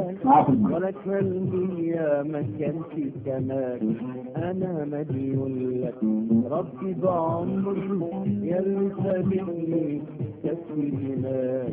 ولك قلبي يا مكان في سماك انا مديون لك ربي بعمري يا اللي سابقني تسوي هناك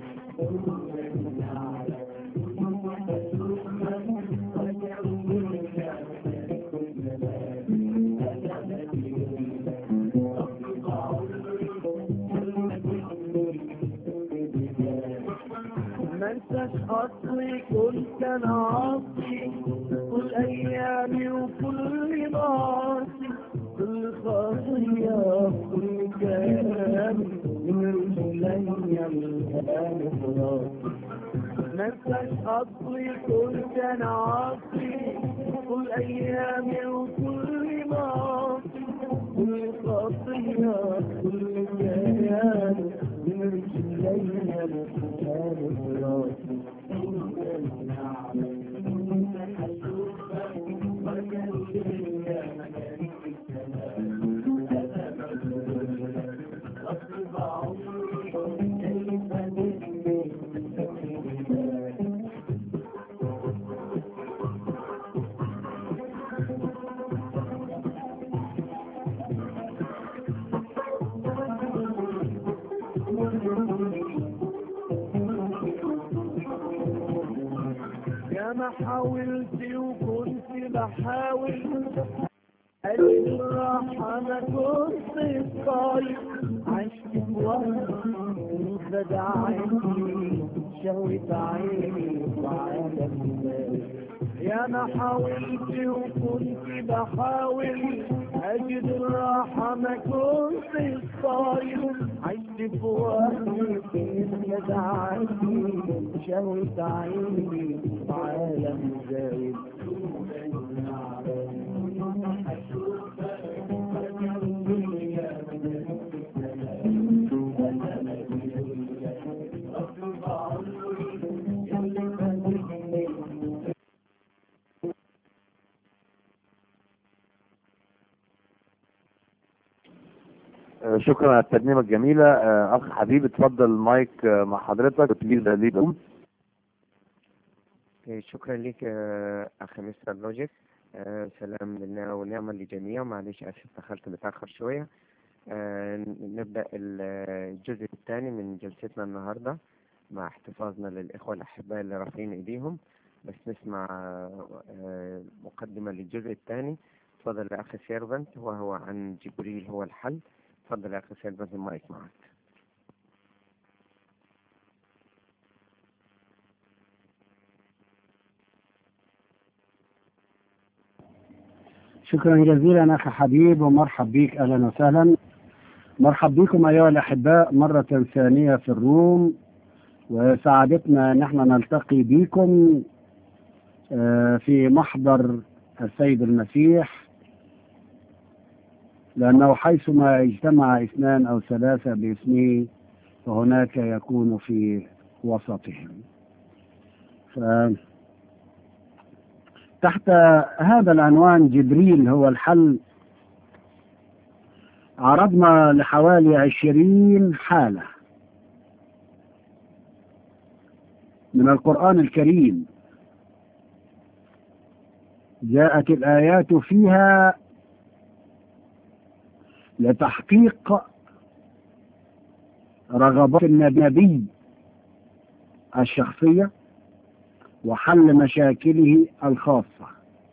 ما انساش اصلي كنت انا عاصي كل ايامي وكل ناصي كل خطية كل كلام من رجلي الان خلاص ما انساش اصلي كنت انا عاصي كل ايامي وكل ناصي كل خطية كل كلام من رجلي الان خلاص يا ما حاولت وكنت بحاول أجد الراحة ما كنت طايق عشت بوهم خدعتني شوت عيني وعالم يا ما حاولت وكنت بحاول أجد الراحة ما كنت طايق عشت بوهم خدعتني شوت عيني وعالم زايد آه، شكرا على الترنيمة الجميلة آه، أخ حبيب اتفضل المايك آه، مع حضرتك وتليز ليد إيه، شكرا لك آه، اخ مستر لوجيك آه، سلام لله ونعمة للجميع معلش اسف دخلت متاخر شويه آه، نبدا الجزء الثاني من جلستنا النهارده مع احتفاظنا للاخوه الاحباء اللي رافعين ايديهم بس نسمع آه، مقدمه للجزء الثاني تفضل يا اخ سيرفنت وهو عن جبريل هو الحل تفضل يا اخ سيرفنت المايك معك شكرا جزيلا أخي حبيب ومرحب بك أهلا وسهلا مرحب بكم أيها الأحباء مرة ثانية في الروم وسعادتنا أن احنا نلتقي بكم آه، في محضر السيد المسيح لأنه حيثما اجتمع اثنان أو ثلاثة باسمه فهناك يكون في وسطهم ف... تحت هذا العنوان جبريل هو الحل عرضنا لحوالي عشرين حالة من القرآن الكريم جاءت الآيات فيها لتحقيق رغبات النبي الشخصيه وحل مشاكله الخاصة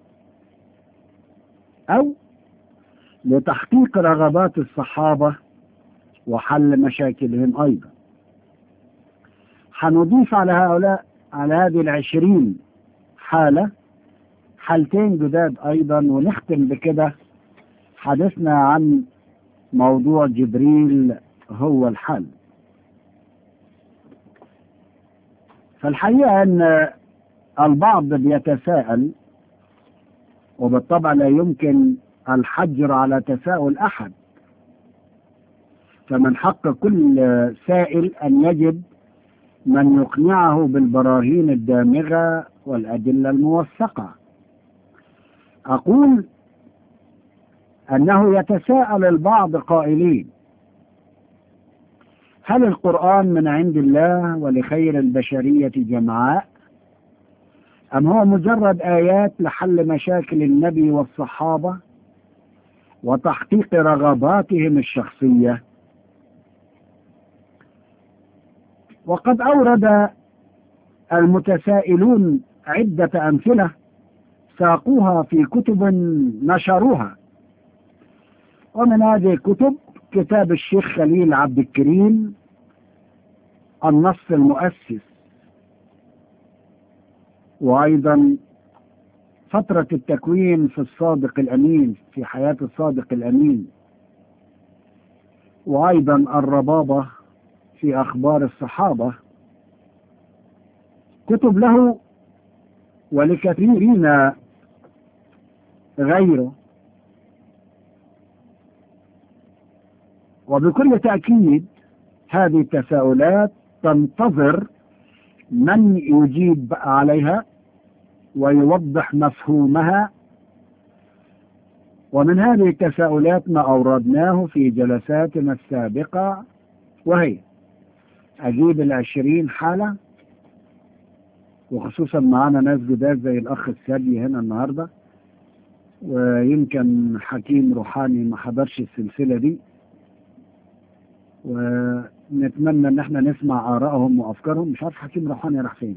أو لتحقيق رغبات الصحابة وحل مشاكلهم أيضا هنضيف على هؤلاء على هذه العشرين حالة حالتين جداد أيضا ونختم بكده حدثنا عن موضوع جبريل هو الحل فالحقيقة أن البعض بيتساءل وبالطبع لا يمكن الحجر على تساؤل أحد فمن حق كل سائل أن يجد من يقنعه بالبراهين الدامغة والأدلة الموثقة أقول أنه يتساءل البعض قائلين هل القرآن من عند الله ولخير البشرية جمعاء أم هو مجرد آيات لحل مشاكل النبي والصحابة وتحقيق رغباتهم الشخصية وقد أورد المتسائلون عدة أمثلة ساقوها في كتب نشروها ومن هذه الكتب كتاب الشيخ خليل عبد الكريم النص المؤسس وأيضا فترة التكوين في الصادق الأمين في حياة الصادق الأمين وأيضا الربابة في أخبار الصحابة كتب له ولكثيرين غيره وبكل تأكيد هذه التساؤلات تنتظر من يجيب عليها ويوضح مفهومها ومن هذه التساؤلات ما أوردناه في جلساتنا السابقة وهي أجيب العشرين حالة وخصوصا معانا ناس جداد زي الأخ السابي هنا النهاردة ويمكن حكيم روحاني ما حضرش السلسلة دي ونتمنى ان احنا نسمع آرائهم وأفكارهم مش عارف حكيم روحاني راح فين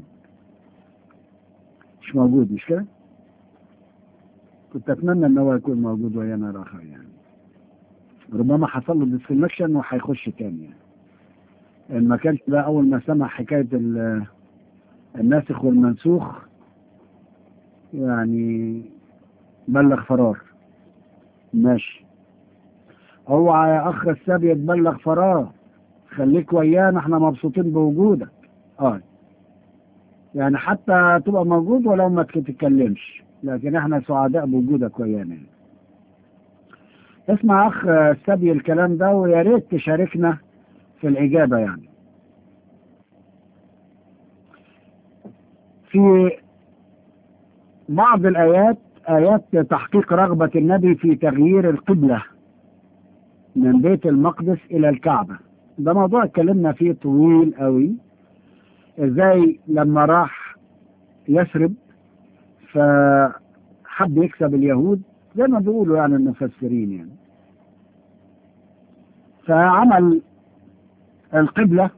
مش موجود مش كده؟ كنت اتمنى ان هو يكون موجود ويانا الاخر يعني ربما حصل له ديسكونكشن وهيخش تاني يعني ان ما كانش بقى اول ما سمع حكايه ال- الناسخ والمنسوخ يعني بلغ فرار ماشي اوعى يا اخ السابي تبلغ فرار خليك ويانا احنا مبسوطين بوجودك اه يعني حتى تبقى موجود ولو ما تتكلمش لكن احنا سعداء بوجودك ويانا اسمع اخ السبي الكلام ده ويا ريت تشاركنا في الاجابه يعني في بعض الايات ايات تحقيق رغبه النبي في تغيير القبله من بيت المقدس الى الكعبه ده موضوع اتكلمنا فيه طويل قوي ازاي لما راح يثرب فحب يكسب اليهود زي ما بيقولوا يعني المفسرين يعني فعمل القبلة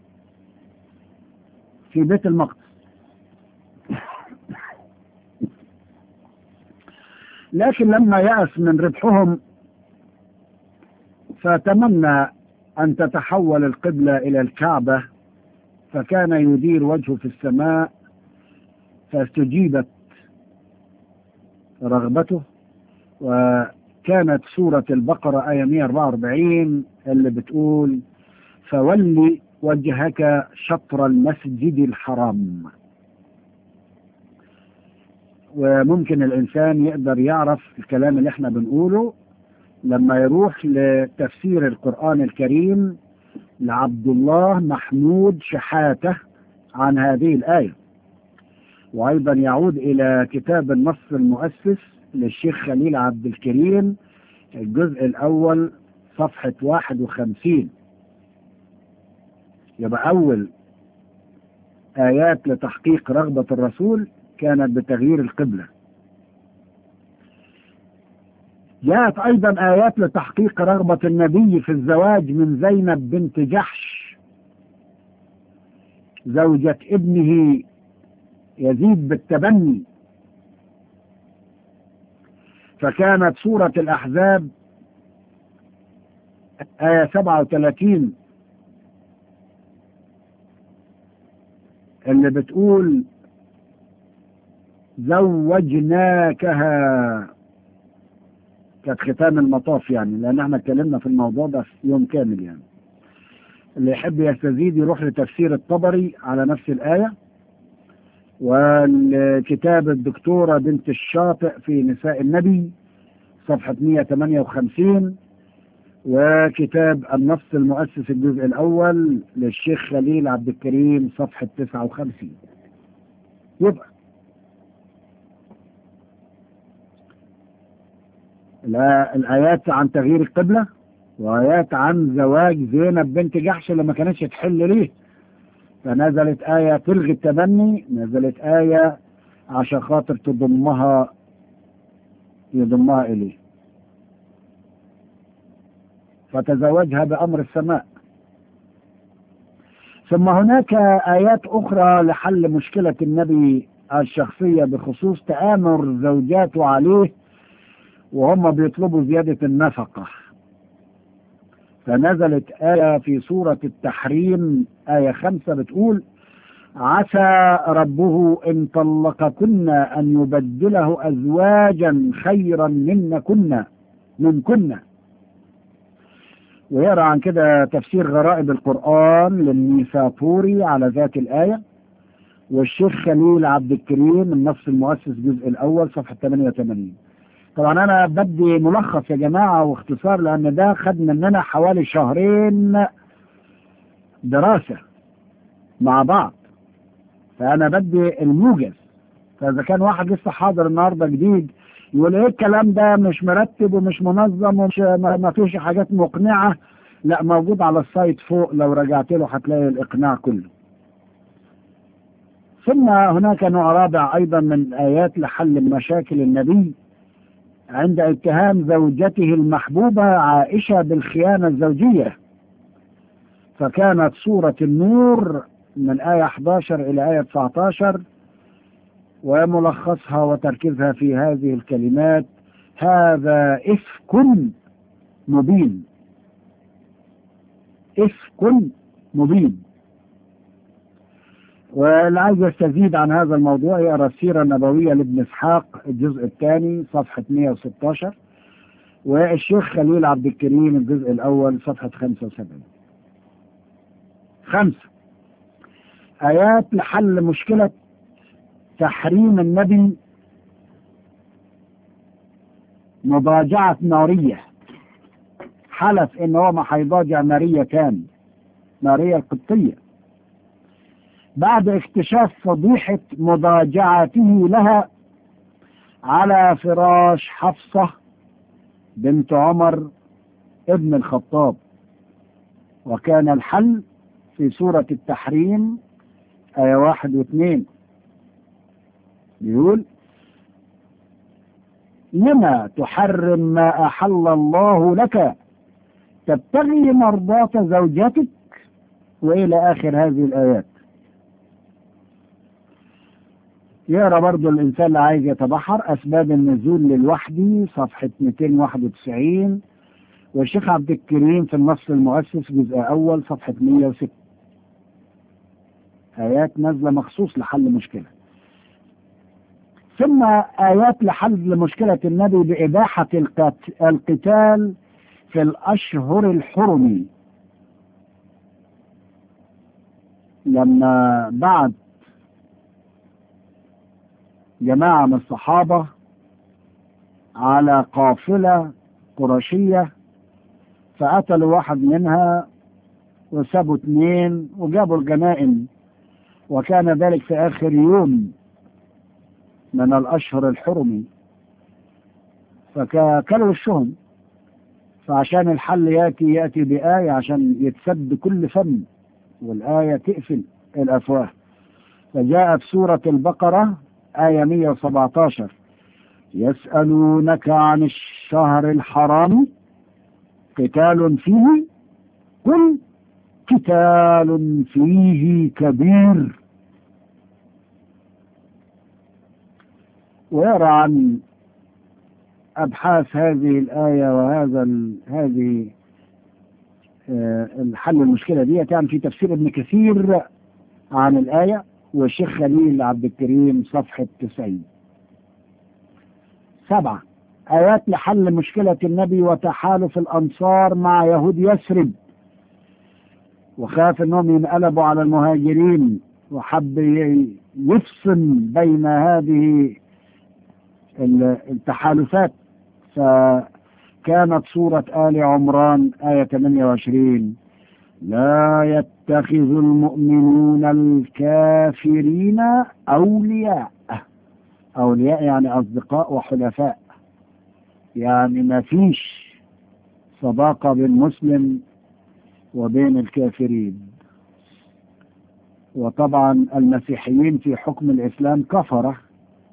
في بيت المقدس لكن لما يأس من ربحهم فتمنى أن تتحول القبلة إلى الكعبة فكان يدير وجهه في السماء فاستجيبت رغبته وكانت سورة البقرة آية 144 اللي بتقول فولي وجهك شطر المسجد الحرام وممكن الإنسان يقدر يعرف الكلام اللي احنا بنقوله لما يروح لتفسير القرآن الكريم لعبد الله محمود شحاتة عن هذه الآية وأيضا يعود إلى كتاب النص المؤسس للشيخ خليل عبد الكريم الجزء الأول صفحة 51 يبقى أول آيات لتحقيق رغبة الرسول كانت بتغيير القبلة جاءت أيضا آيات لتحقيق رغبة النبي في الزواج من زينب بنت جحش زوجة ابنه يزيد بالتبني فكانت سورة الأحزاب آية 37 اللي بتقول زوجناكها كانت ختام المطاف يعني لان احنا اتكلمنا في الموضوع ده في يوم كامل يعني اللي يحب يستزيد يروح لتفسير الطبري على نفس الآية والكتاب الدكتورة بنت الشاطئ في نساء النبي صفحة 158 وكتاب النص المؤسس الجزء الأول للشيخ خليل عبد الكريم صفحة 59 يبقى الآيات عن تغيير القبلة وآيات عن زواج زينب بنت جحش اللي ما كانتش تحل ليه فنزلت آية تلغي التبني نزلت آية عشان خاطر تضمها يضمها إليه فتزوجها بأمر السماء ثم هناك آيات أخرى لحل مشكلة النبي الشخصية بخصوص تآمر زوجاته عليه وهم بيطلبوا زيادة النفقة فنزلت آية في سورة التحريم آية خمسة بتقول عسى ربه إن طلقكن أن يبدله أزواجا خيرا منكن منكن ويرى عن كده تفسير غرائب القرآن للنيسابوري على ذات الآية والشيخ خليل عبد الكريم النص المؤسس الجزء الأول صفحة 88 طبعا أنا بدي ملخص يا جماعة واختصار لأن ده خد مننا حوالي شهرين دراسة مع بعض فأنا بدي الموجز فإذا كان واحد لسه حاضر النهاردة جديد يقول ايه الكلام ده مش مرتب ومش منظم ومش ما ما فيش حاجات مقنعة لا موجود على السايت فوق لو رجعت له هتلاقي الإقناع كله ثم هناك نوع رابع أيضا من آيات لحل مشاكل النبي عند اتهام زوجته المحبوبة عائشة بالخيانة الزوجية فكانت سورة النور من آية 11 إلى آية 19 وملخصها وتركيزها في هذه الكلمات هذا إفك مبين إفك مبين واللي عايز يستزيد عن هذا الموضوع يقرا السيره النبويه لابن اسحاق الجزء الثاني صفحه 116 والشيخ خليل عبد الكريم الجزء الاول صفحه 75 خمسه ايات لحل مشكله تحريم النبي مضاجعة نارية حلف ان هو ما هيضاجع نارية تاني نارية القبطية بعد اكتشاف فضيحة مضاجعته لها على فراش حفصة بنت عمر ابن الخطاب وكان الحل في سورة التحريم آية واحد واثنين يقول لما تحرم ما أحل الله لك تبتغي مرضاة زوجتك وإلى آخر هذه الآيات يقرا برضه الإنسان اللي عايز يتبحر أسباب النزول للوحدي صفحة 291 والشيخ عبد الكريم في النص المؤسس جزء أول صفحة 106 آيات نازلة مخصوص لحل مشكلة ثم آيات لحل مشكلة النبي بإباحة القت- القتال في الأشهر الحرم لما بعد جماعة من الصحابة على قافلة قرشية فقتلوا واحد منها وسابوا اثنين وجابوا الجنائم وكان ذلك في آخر يوم من الأشهر الحرم فكلوا الشهم فعشان الحل يأتي يأتي بآية عشان يتسد كل فم والآية تقفل الأفواه فجاءت سورة البقرة آية 117 يسألونك عن الشهر الحرام قتال فيه قل قتال فيه كبير ويرى عن أبحاث هذه الآية وهذا ال- هذه آه، الحل المشكلة دي يعني في تفسير ابن كثير عن الآية والشيخ خليل عبد الكريم صفحة 90 سبعة آيات لحل مشكلة النبي وتحالف الأنصار مع يهود يثرب وخاف انهم ينقلبوا على المهاجرين وحب ي- يفصل بين هذه ال- التحالفات فكانت سورة آل عمران آية 28 لا يتخذ المؤمنون الكافرين أولياء أولياء يعني أصدقاء وحلفاء يعني ما فيش صداقة بين مسلم وبين الكافرين وطبعا المسيحيين في حكم الإسلام كفرة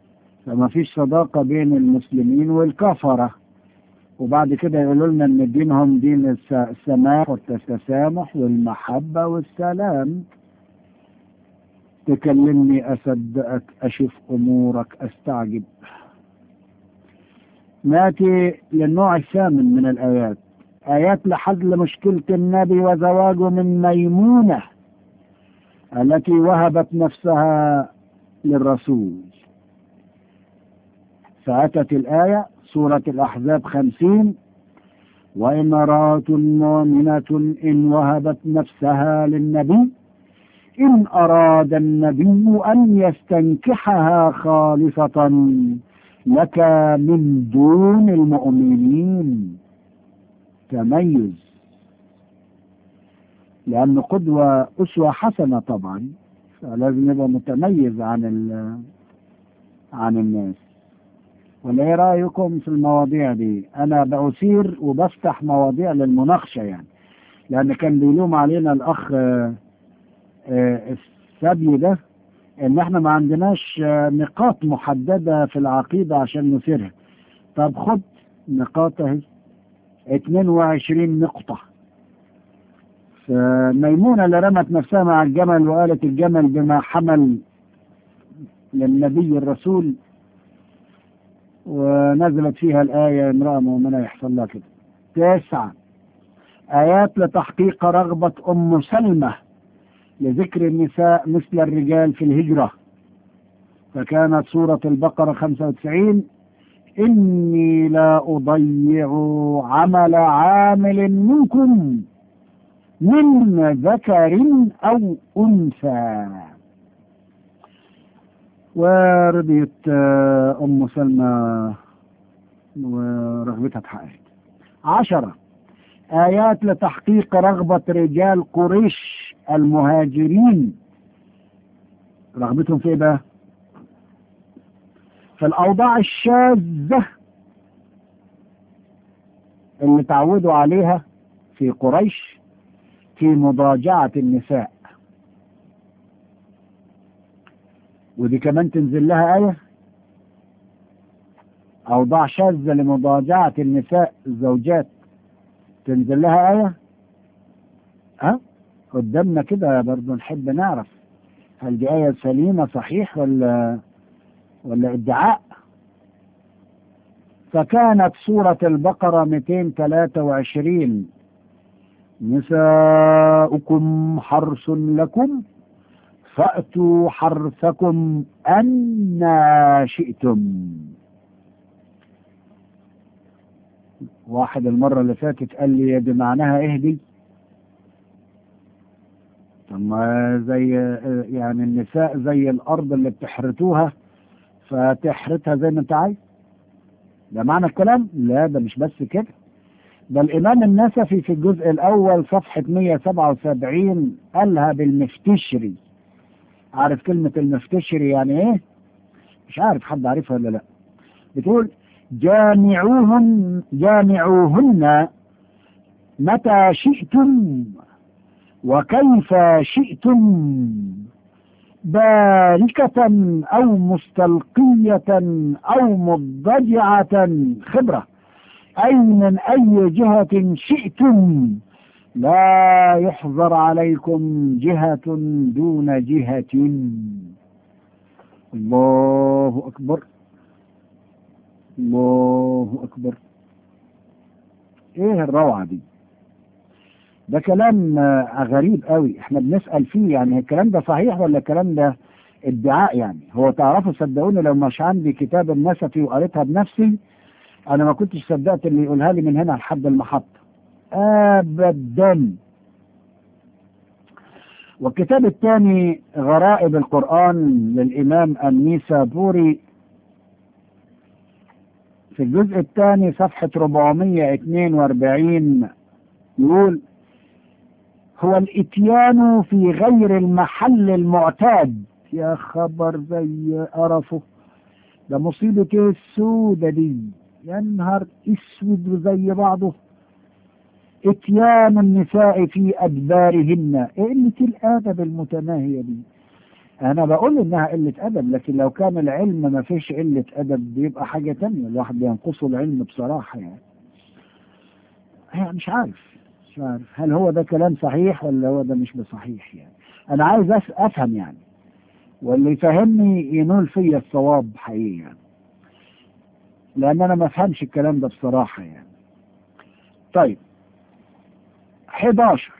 فما فيش صداقة بين المسلمين والكفرة وبعد كده يقولوا لنا ان دينهم دين الس- السماح والتسامح والمحبة والسلام تكلمني أصدقك أشوف أمورك أستعجب ناتي للنوع الثامن من الآيات آيات لحل مشكلة النبي وزواجه من ميمونة التي وهبت نفسها للرسول فأتت الآية سورة الأحزاب خمسين وامرأة مؤمنة إن وهبت نفسها للنبي إن أراد النبي أن يستنكحها خالصة لك من دون المؤمنين تميز لأن قدوة أسوة حسنة طبعا فلازم يبقى متميز عن ال- عن الناس ولا ايه رايكم في المواضيع دي انا بأثير وبفتح مواضيع للمناقشه يعني لان كان بيلوم علينا الاخ آه، آه، السبي ده ان احنا ما عندناش آه، نقاط محدده في العقيده عشان نثيرها طب خد نقاط اهي 22 نقطه فميمونه اللي رمت نفسها مع الجمل وقالت الجمل بما حمل للنبي الرسول ونزلت فيها الآية امرأة مؤمنة يحصل لها كده تسعة آيات لتحقيق رغبة أم سلمة لذكر النساء مثل الرجال في الهجرة فكانت سورة البقرة 95 إني لا أضيع عمل عامل منكم من ذكر أو أنثى ورضيت آه، أم سلمى ورغبتها اتحققت عشرة آيات لتحقيق رغبة رجال قريش المهاجرين رغبتهم في إيه بقى؟ في الأوضاع الشاذة اللي تعودوا عليها في قريش في مضاجعة النساء ودي كمان تنزل لها آية أوضاع شاذة لمضاجعة النساء الزوجات تنزل لها آية ها قدامنا كده برضه نحب نعرف هل دي آية سليمة صحيح ولا ولا ادعاء فكانت سورة البقرة 223 نساؤكم حرث لكم فأتوا حرثكم أنا شئتم واحد المرة اللي فاتت قال لي بمعناها اهدي طب ما زي يعني النساء زي الأرض اللي بتحرتوها فتحرتها زي ما انت عايز ده معنى الكلام؟ لا ده مش بس كده ده الإمام النسفي في الجزء الأول صفحة 177 قالها بالمفتشري عارف كلمة المفتشري يعني ايه؟ مش عارف حد عارفها ولا لا بتقول جامعوهن جامعوهن متى شئتم وكيف شئتم باركة أو مستلقية أو مضجعة خبرة أي من أي جهة شئتم لا يحظر عليكم جهة دون جهة الله أكبر الله أكبر إيه الروعة دي ده كلام آه، غريب قوي احنا بنسأل فيه يعني الكلام ده صحيح ولا الكلام ده ادعاء يعني هو تعرفوا صدقوني لو مش عندي كتاب النسفي وقريتها بنفسي انا ما كنتش صدقت اللي يقولها لي من هنا لحد المحطة ابدا والكتاب الثاني غرائب القرآن للإمام النيسابوري في الجزء الثاني صفحة 442 يقول هو الاتيان في غير المحل المعتاد يا خبر زي قرفه ده مصيبة ايه السودة دي يا نهار اسود وزي بعضه اتيان النساء في ادبارهن ايه قلة الادب المتناهية دي انا بقول انها قلة ادب لكن لو كان العلم ما فيش قلة ادب بيبقى حاجة تانية الواحد بينقصه العلم بصراحة يعني يعني مش عارف مش عارف هل هو ده كلام صحيح ولا هو ده مش بصحيح يعني انا عايز أس- افهم يعني واللي يفهمني ينول فيا الصواب حقيقي يعني لان انا ما افهمش الكلام ده بصراحة يعني طيب 11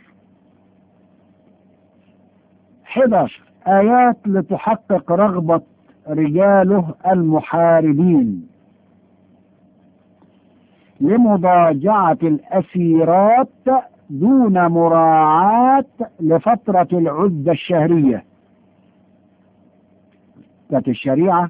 11 آيات لتحقق رغبة رجاله المحاربين لمضاجعة الأسيرات دون مراعاة لفترة العدة الشهرية كانت الشريعة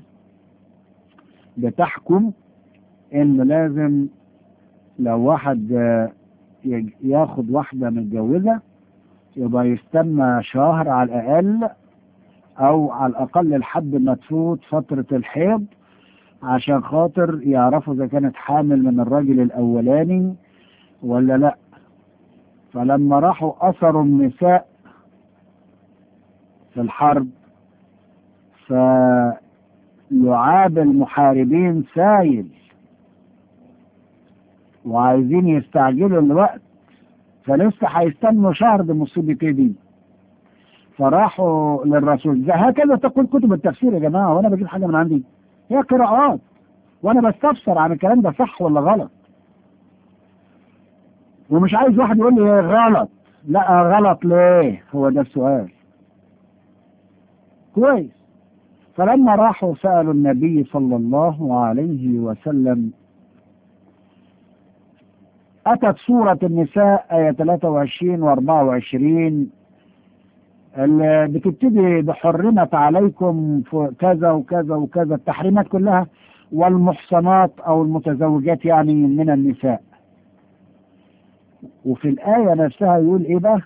بتحكم إن لازم لو واحد آه، يج- ياخد واحدة متجوزة يبقى يستنى شهر على الأقل أو على الأقل لحد ما تفوت فترة الحيض عشان خاطر يعرفوا إذا كانت حامل من الراجل الأولاني ولا لأ فلما راحوا أثروا النساء في الحرب فلعاب المحاربين سايل وعايزين يستعجلوا الوقت فلسه هيستنوا شهر بمصيبة دي فراحوا للرسول ده هكذا تقول كتب التفسير يا جماعة وانا بجيب حاجة من عندي هي قراءات وانا بستفسر عن الكلام ده صح ولا غلط ومش عايز واحد يقول لي غلط لا غلط ليه هو ده السؤال كويس فلما راحوا سألوا النبي صلى الله عليه وسلم أتت سورة النساء آية 23 و 24 اللي بتبتدي بحرمت عليكم ف- كذا وكذا وكذا التحريمات كلها والمحصنات أو المتزوجات يعني من النساء وفي الآية نفسها يقول إيه بقى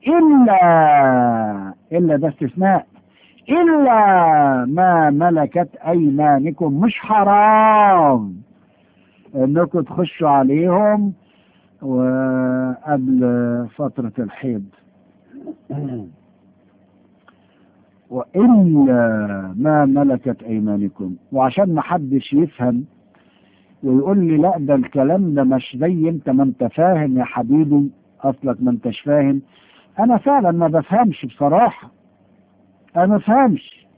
إلا إلا ده استثناء إلا ما ملكت أيمانكم مش حرام إنكم تخشوا عليهم وقبل فترة الحيض وإلا ما ملكت أيمانكم وعشان ما حدش يفهم ويقول لي لا ده الكلام ده مش زي انت ما انت فاهم يا حبيبي اصلك ما انتش فاهم انا فعلا ما بفهمش بصراحة انا ما بفهمش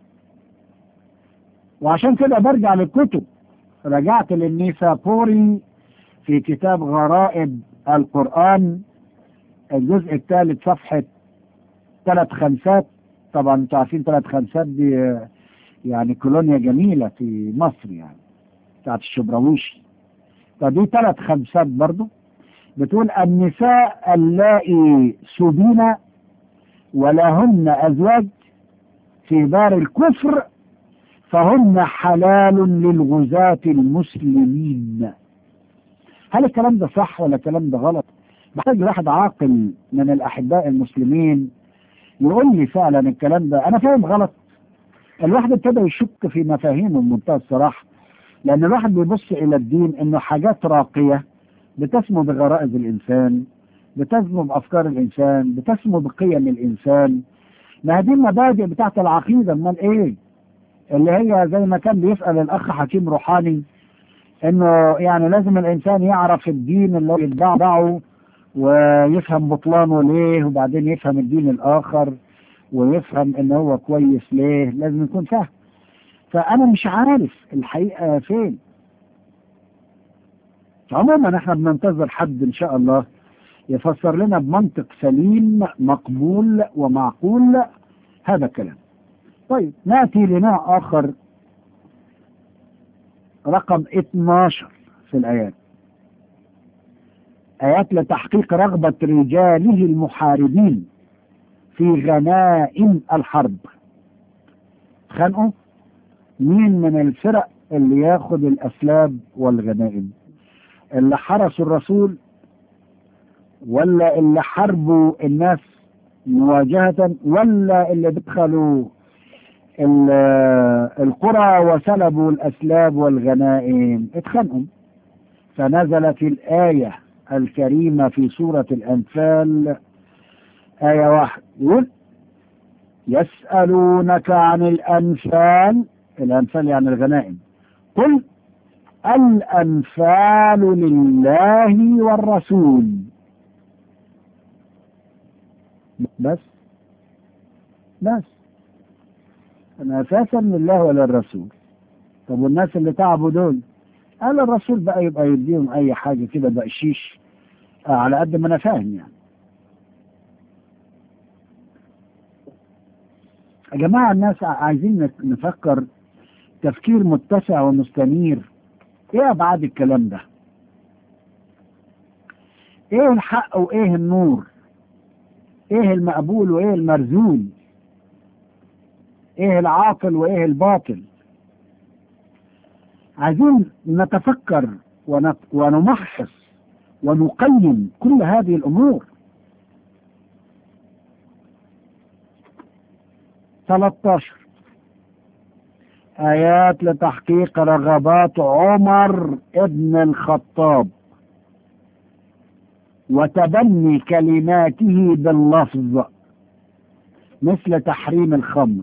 وعشان كده برجع للكتب رجعت للنيسابوري في كتاب غرائب القرآن الجزء الثالث صفحة ثلاث خمسات طبعا انتوا عارفين ثلاث خمسات دي آه، يعني كولونيا جميلة في مصر يعني بتاعت الشبراويشي فدي ثلاث خمسات برضو بتقول النساء اللائي سبين ولهن أزواج في دار الكفر فهن حلال للغزاة المسلمين هل الكلام ده صح ولا الكلام ده غلط محتاج واحد عاقل من الأحباء المسلمين يقول لي فعلا الكلام ده أنا فاهم غلط الواحد ابتدى يشك في مفاهيمه بمنتهى الصراحة لأن الواحد بيبص إلى الدين إنه حاجات راقية بتسمو بغرائز الإنسان بتسمو بأفكار الإنسان بتسمو بقيم الإنسان ما هذه المبادئ بتاعت العقيدة أمال إيه؟ اللي هي زي ما كان بيسأل الأخ حكيم روحاني إنه يعني لازم الإنسان يعرف الدين اللي هو يتبعه ويفهم بطلانه ليه وبعدين يفهم الدين الآخر ويفهم إن هو كويس ليه لازم يكون فاهم فأنا مش عارف الحقيقة فين عموما احنا بننتظر حد ان شاء الله يفسر لنا بمنطق سليم مقبول ومعقول هذا الكلام طيب نأتي لنوع آخر رقم 12 في الآيات آيات لتحقيق رغبة رجاله المحاربين في غنائم الحرب خانقوا مين من الفرق اللي ياخد الأسلاب والغنائم اللي حرسوا الرسول ولا اللي حاربوا الناس مواجهة ولا اللي دخلوا ال- القرى وسلبوا الأسلاب والغنائم اتخانقوا فنزلت الآية الكريمة في سورة الأنفال آية واحد يقول يسألونك عن الأنفال الأنفال يعني الغنائم قل الأنفال لله والرسول بس بس أنا أساسا لله وللرسول طب والناس اللي تعبوا دول قال الرسول بقى يبقى يديهم أي حاجة كده بقشيش آه على قد ما أنا فاهم يعني يا جماعة الناس عايزين نفكر تفكير متسع ومستنير ايه ابعاد الكلام ده ايه الحق وايه النور ايه المقبول وايه المرزول ايه العاقل وايه الباطل عايزين نتفكر ونت- ونمحص ونقيم كل هذه الامور 13 آيات لتحقيق رغبات عمر ابن الخطاب وتبني كلماته باللفظ مثل تحريم الخمر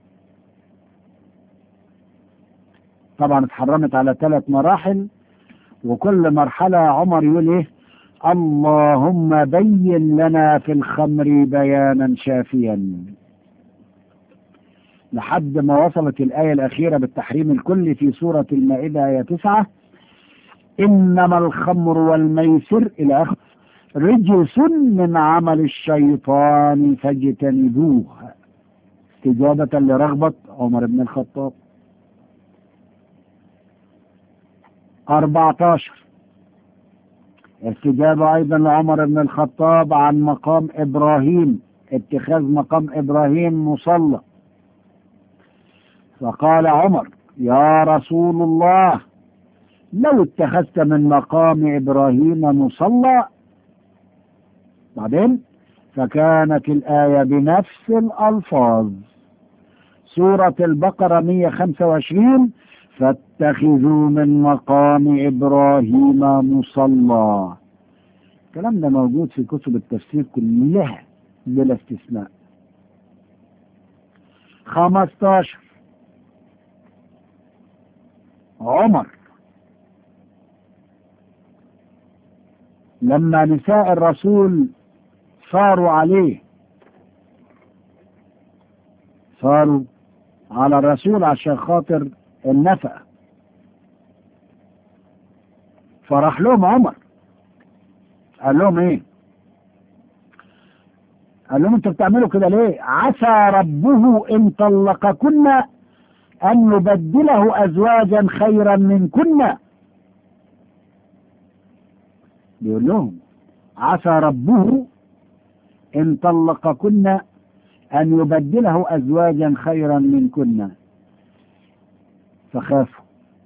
طبعا اتحرمت على ثلاث مراحل وكل مرحلة عمر يقول ايه اللهم بين لنا في الخمر بيانا شافيا لحد ما وصلت الآية الأخيرة بالتحريم الكلي في سورة المائدة آية تسعة إنما الخمر والميسر إلى آخر رجس من عمل الشيطان فاجتنبوه استجابة لرغبة عمر بن الخطاب 14 استجابة أيضا لعمر بن الخطاب عن مقام إبراهيم اتخاذ مقام إبراهيم مصلى فقال عمر يا رسول الله لو اتخذت من مقام إبراهيم مصلى بعدين فكانت الآية بنفس الألفاظ سورة البقرة 125 فاتخذوا من مقام إبراهيم مصلى الكلام ده موجود في كتب التفسير كلها بلا استثناء 15 عمر لما نساء الرسول صاروا عليه صاروا على الرسول عشان خاطر النفقة فراح لهم عمر قال لهم ايه قال لهم انتوا بتعملوا كده ليه عسى ربه ان طلقكن ان يبدله ازواجا خيرا منكن بيقول لهم عسى ربه ان طلقكن ان يبدله ازواجا خيرا منكن فخافوا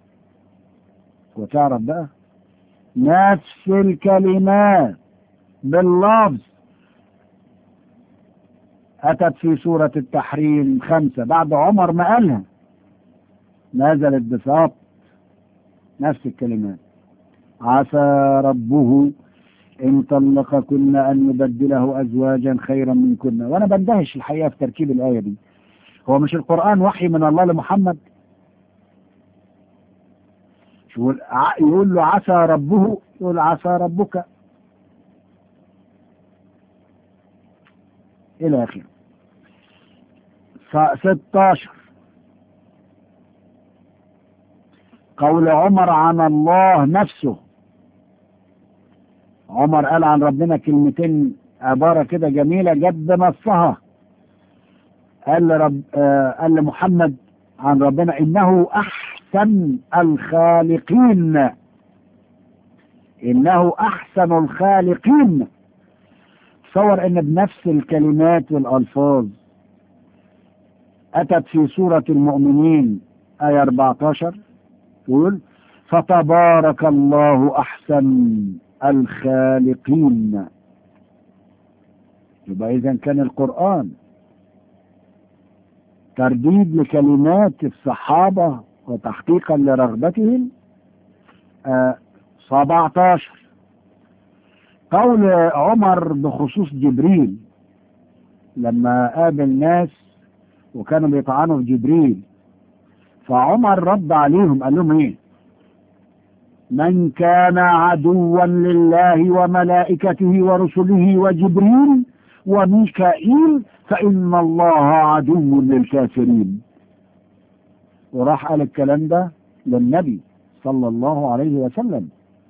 وتعرف بقى نفس الكلمات باللفظ أتت في سورة التحريم خمسة بعد عمر ما قالها نزلت بساط نفس الكلمات عسى ربه إن طلقكن أن يبدله أزواجا خيرا منكن وأنا بندهش الحقيقة في تركيب الآية دي هو مش القرآن وحي من الله لمحمد شو ع- يقول له عسى ربه يقول عسى ربك إلى آخره ف- 16 قول عمر عن الله نفسه عمر قال عن ربنا كلمتين عبارة كده جميلة جد نصها قال لرب آه قال لمحمد عن ربنا إنه أحسن الخالقين إنه أحسن الخالقين تصور إن بنفس الكلمات والألفاظ أتت في سورة المؤمنين آية 14 يقول فتبارك الله أحسن الخالقين يبقى إذا كان القرآن ترديد لكلمات الصحابة وتحقيقا لرغبتهم آه 17 قول عمر بخصوص جبريل لما قابل ناس وكانوا بيطعنوا في جبريل فعمر رد عليهم قال لهم ايه من كان عدوا لله وملائكته ورسله وجبريل وميكائيل فإن الله عدو للكافرين وراح قال الكلام ده للنبي صلى الله عليه وسلم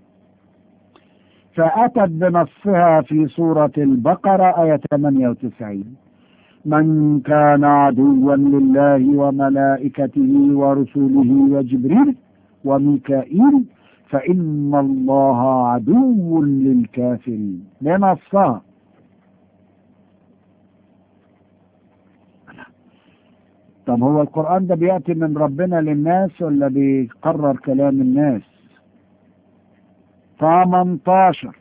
فأتت بنصها في سورة البقرة آية 98 من كان عدوا لله وملائكته ورسله وجبريل وميكائيل فإن الله عدو للكافرين بنصها طب هو القرآن ده بيأتي من ربنا للناس ولا بيقرر كلام الناس 18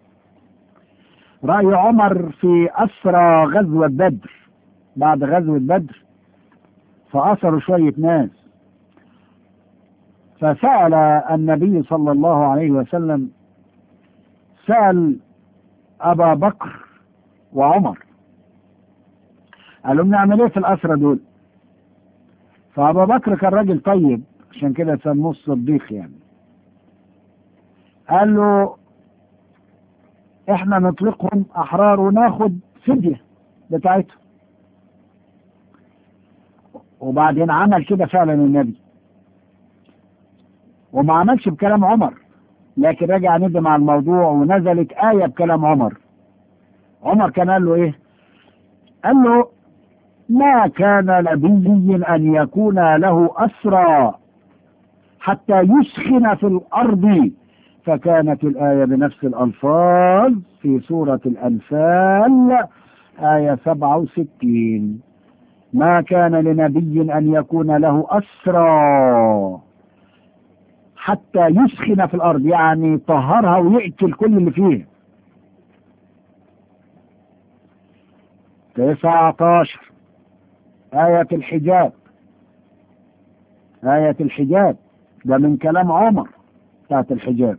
رأي عمر في أسرى غزوة بدر بعد غزوة بدر فأسروا شوية ناس فسأل النبي صلى الله عليه وسلم سأل أبا بكر وعمر قال لهم نعمل ايه في الأسرى دول فأبا بكر كان راجل طيب عشان كده سموه الصديق يعني قال له احنا نطلقهم احرار وناخد فدية بتاعتهم وبعدين عمل كده فعلا النبي وما عملش بكلام عمر لكن رجع ندم على الموضوع ونزلت آية بكلام عمر عمر كان قال له ايه قال له ما كان لنبي أن يكون له أسرى حتى يسخن في الأرض فكانت الآية بنفس الألفاظ في سورة الأنفال آية 67 ما كان لنبي أن يكون له أسرى حتى يسخن في الأرض يعني طهرها ويقتل كل اللي فيها 19 آية الحجاب آية الحجاب ده من كلام عمر بتاعت الحجاب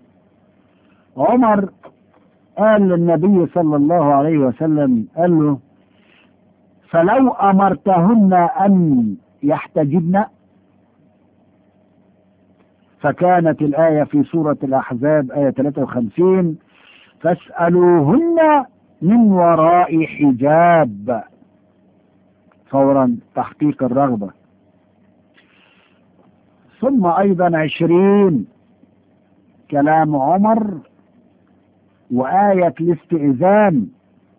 عمر قال للنبي صلى الله عليه وسلم قال له فلو أمرتهن أن يحتجبن فكانت الآية في سورة الأحزاب آية 53 فاسألوهن من وراء حجاب فورا تحقيق الرغبة ثم أيضا عشرين كلام عمر وآية الاستئذان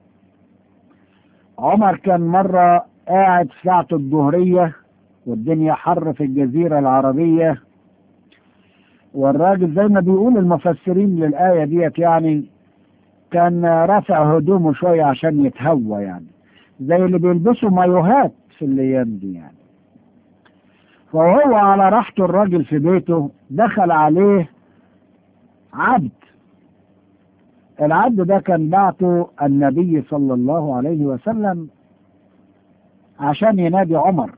عمر كان مرة قاعد في ساعة الظهرية والدنيا حر في الجزيرة العربية والراجل زي ما بيقول المفسرين للآية ديت يعني كان رافع هدومه شوية عشان يتهوى يعني زي اللي بيلبسوا مايوهات في الأيام دي يعني فهو على راحته الراجل في بيته دخل عليه عبد العبد ده كان بعته النبي صلى الله عليه وسلم عشان ينادي عمر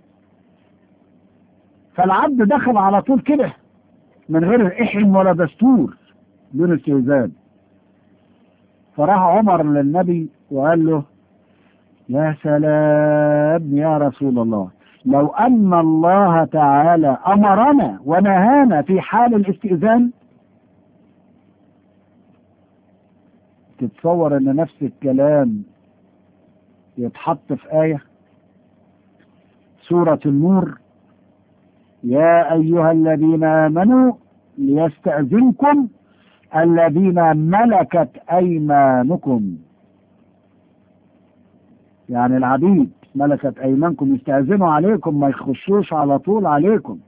فالعبد دخل على طول كده من غير إحن ولا دستور دون استئذان فراح عمر للنبي وقال له يا سلام يا رسول الله لو أن الله تعالى أمرنا ونهانا في حال الاستئذان تتصور أن نفس الكلام يتحط في آية سورة النور يا أيها الذين آمنوا ليستأذنكم الذين ملكت أيمانكم يعني العبيد ملكت أيمانكم يستأذنوا عليكم ما يخشوش على طول عليكم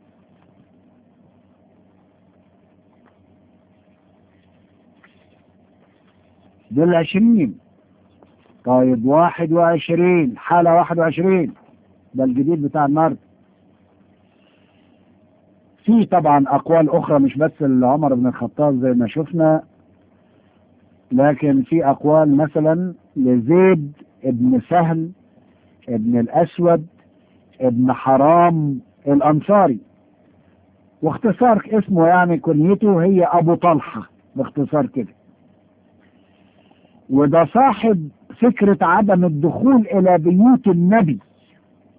دول عشرين طيب واحد وعشرين حالة واحد وعشرين ده الجديد بتاع النهارده في طبعا أقوال أخرى مش بس لعمر بن الخطاب زي ما شفنا لكن في أقوال مثلا لزيد ابن سهل ابن الأسود ابن حرام الأنصاري واختصار اسمه يعني كنيته هي أبو طلحة باختصار كده وده صاحب فكرة عدم الدخول إلى بيوت النبي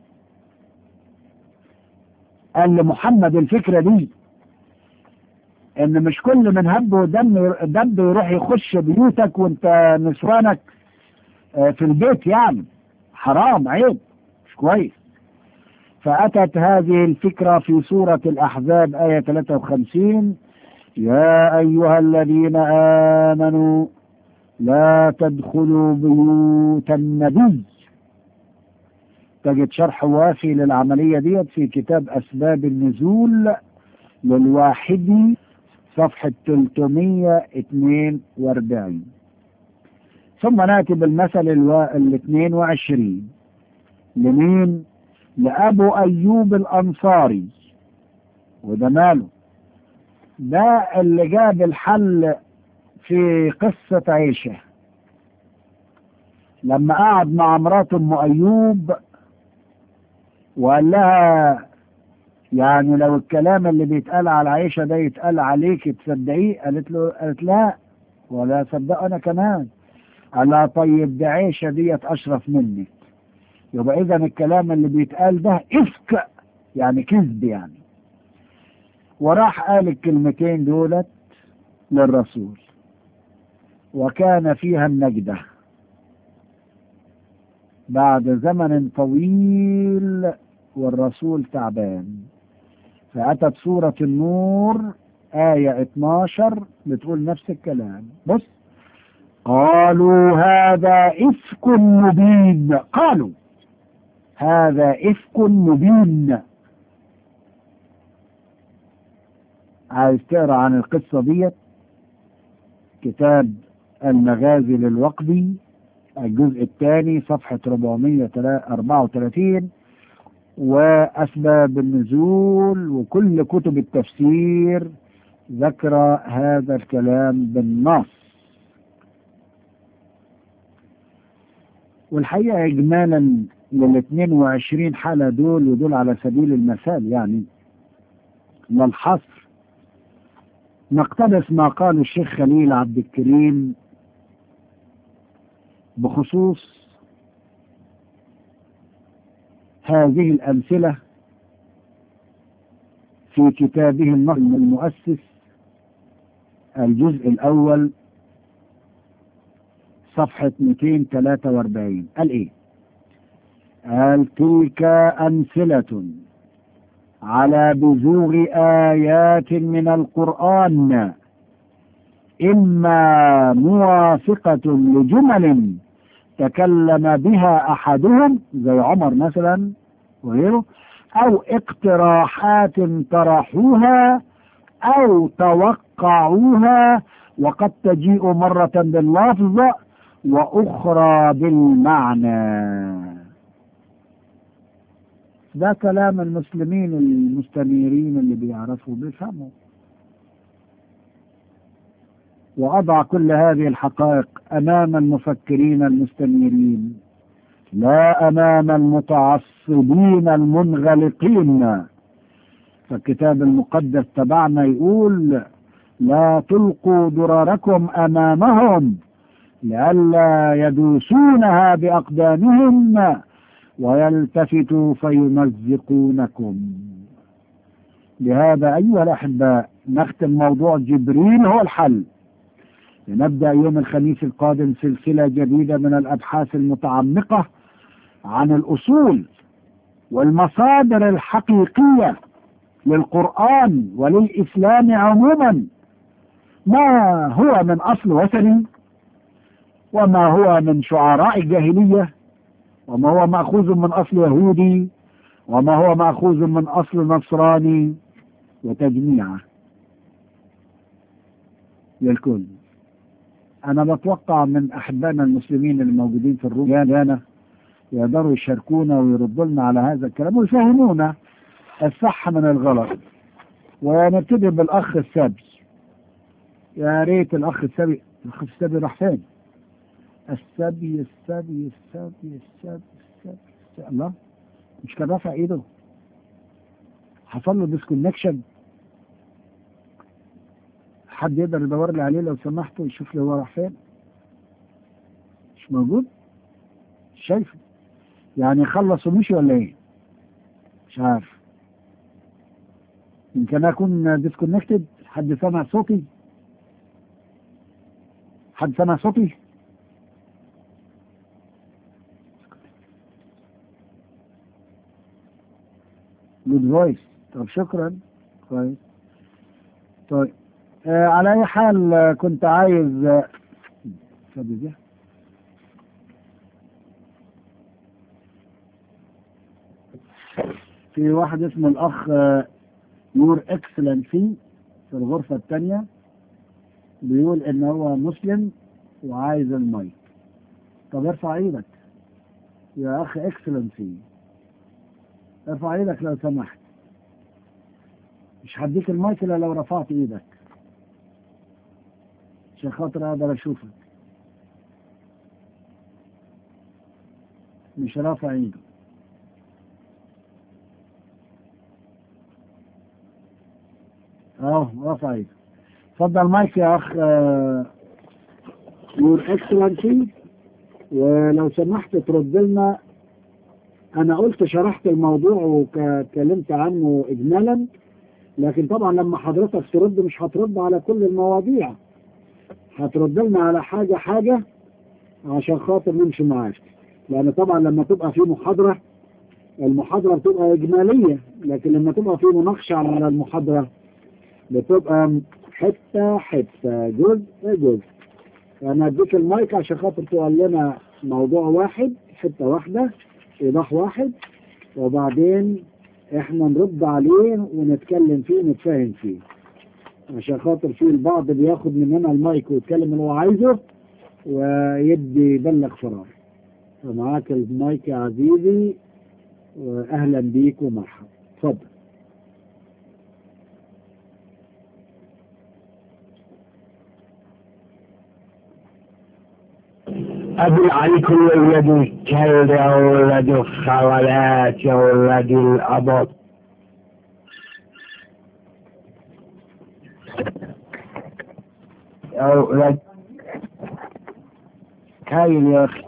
قال لمحمد الفكرة دي ان مش كل من هب ودم دب يروح يخش بيوتك وانت نسوانك آه، في البيت يعني حرام عيب مش كويس فأتت هذه الفكرة في سورة الأحزاب آية 53 يا أيها الذين آمنوا لا تدخلوا بيوت النبي تجد شرح وافي للعملية ديت في كتاب أسباب النزول للواحدي صفحة 342 ثم نأتي بالمثل الو... ال 22 لمين؟ لأبو أيوب الأنصاري وده ماله؟ ده اللي جاب الحل في قصة عيشة لما قعد مع مرات أم أيوب وقال لها يعني لو الكلام اللي بيتقال على عائشة ده يتقال عليك تصدقيه قالت له قالت لا ولا صدق أنا كمان قال لها طيب ده عائشة ديت أشرف منك يبقى إذا الكلام اللي بيتقال ده إفك يعني كذب يعني وراح قال الكلمتين دولت للرسول وكان فيها النجدة بعد زمن طويل والرسول تعبان فأتت سورة النور آية 12 بتقول نفس الكلام بص قالوا هذا إفك مبين قالوا هذا إفك مبين عايز تقرا عن القصة ديت كتاب المغازي للوقدي الجزء الثاني صفحة 434 وأسباب النزول وكل كتب التفسير ذكر هذا الكلام بالنص والحقيقة إجمالا لل 22 حالة دول ودول على سبيل المثال يعني لا الحصر نقتبس ما قاله الشيخ خليل عبد الكريم بخصوص هذه الأمثلة في كتابه النظم المؤسس الجزء الأول صفحة 243 قال إيه؟ قال تلك أمثلة على بزوغ آيات من القرآن إما موافقة لجمل تكلم بها أحدهم زي عمر مثلا وغيره أو اقتراحات طرحوها أو توقعوها وقد تجيء مرة باللفظ وأخرى بالمعنى ده كلام المسلمين المستنيرين اللي بيعرفوا بيفهموا وأضع كل هذه الحقائق أمام المفكرين المستنيرين لا أمام المتعصبين المنغلقين فالكتاب المقدس تبعنا يقول لا تلقوا ضرركم أمامهم لئلا يدوسونها بأقدامهم ويلتفتوا فيمزقونكم لهذا أيها الأحباء نختم موضوع جبريل هو الحل لنبدأ يوم الخميس القادم سلسلة جديدة من الأبحاث المتعمقة عن الأصول والمصادر الحقيقية للقرآن وللإسلام عموما ما هو من أصل وثني وما هو من شعراء الجاهلية وما هو مأخوذ من أصل يهودي وما هو مأخوذ من أصل نصراني وتجميعه للكل أنا بتوقع من أحبائنا المسلمين الموجودين في الروم أنا يقدروا يشاركونا ويردوا لنا على هذا الكلام ويفهمونا الصح من الغلط ونبتدي بالأخ السبي يا ريت الأخ السبي الأخ السبي راح فين؟ السبي السبي السبي السبي السبي, السبي. الله مش كان رافع ايده حصل له ديسكونكشن حد يقدر يدور لي عليه لو سمحتوا يشوف لي هو راح فين مش موجود مش شايفه يعني خلص ومشي ولا ايه مش عارف يمكن اكون ديسكونكتد حد سمع صوتي حد سمع صوتي جود فويس طب شكرا كويس طيب آه على اي حال آه، كنت عايز آه، فادي دي. في واحد اسمه الاخ آه، نور اكسلنسي في الغرفة الثانية بيقول ان هو مسلم وعايز المايك طب ارفع ايدك يا اخ اكسلنسي ارفع ايدك لو سمحت مش هديك المايك الا لو رفعت ايدك عشان خاطر اقدر اشوفك مش رافع ايده اه رفع ايده اتفضل مايك يا اخ يور اكسلنسي ولو سمحت ترد لنا انا قلت شرحت الموضوع واتكلمت عنه اجمالا لكن طبعا لما حضرتك ترد مش هترد على كل المواضيع هترد لنا على حاجة حاجة عشان خاطر نمشي معاك لأن طبعا لما تبقى في محاضرة المحاضرة بتبقى إجمالية لكن لما تبقى في مناقشة على المحاضرة بتبقى حتة حتة جزء جزء أنا أديك المايك عشان خاطر تقول لنا موضوع واحد حتة واحدة إيضاح واحد وبعدين إحنا نرد عليه ونتكلم فيه ونتفاهم فيه عشان خاطر في البعض بياخد مننا المايك ويتكلم اللي هو عايزه ويدي يبلغ فراغ فمعاك المايك يا عزيزي واهلا بيك ومرحبا اتفضل أقول عليكم يا ولد الكلب يا ولد الخولات يا ولد الأبط يا ولد هايل يا اخي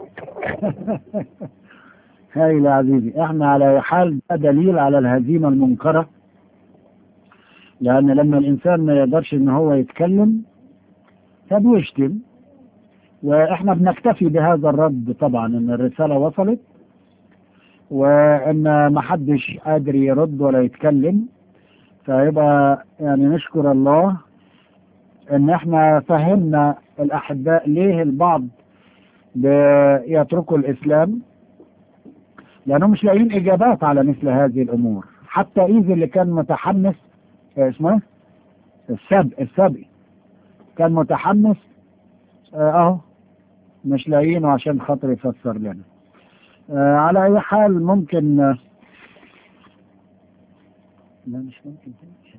هايل يا عزيزي احنا على حال ده دليل على الهزيمة المنكرة لان لما الانسان ما يقدرش ان هو يتكلم فبيشتم واحنا بنكتفي بهذا الرد طبعا ان الرسالة وصلت وان ما حدش قادر يرد ولا يتكلم فيبقى يعني نشكر الله ان احنا فهمنا الاحباء ليه البعض بيتركوا الاسلام لانهم مش لاقيين اجابات على مثل هذه الامور حتى ايزي اللي كان متحمس آه، اسمه ايه السب السبي كان متحمس آه، اهو مش لاقيينه عشان خاطر يفسر لنا آه، على اي حال ممكن آه، لا مش ممكن مش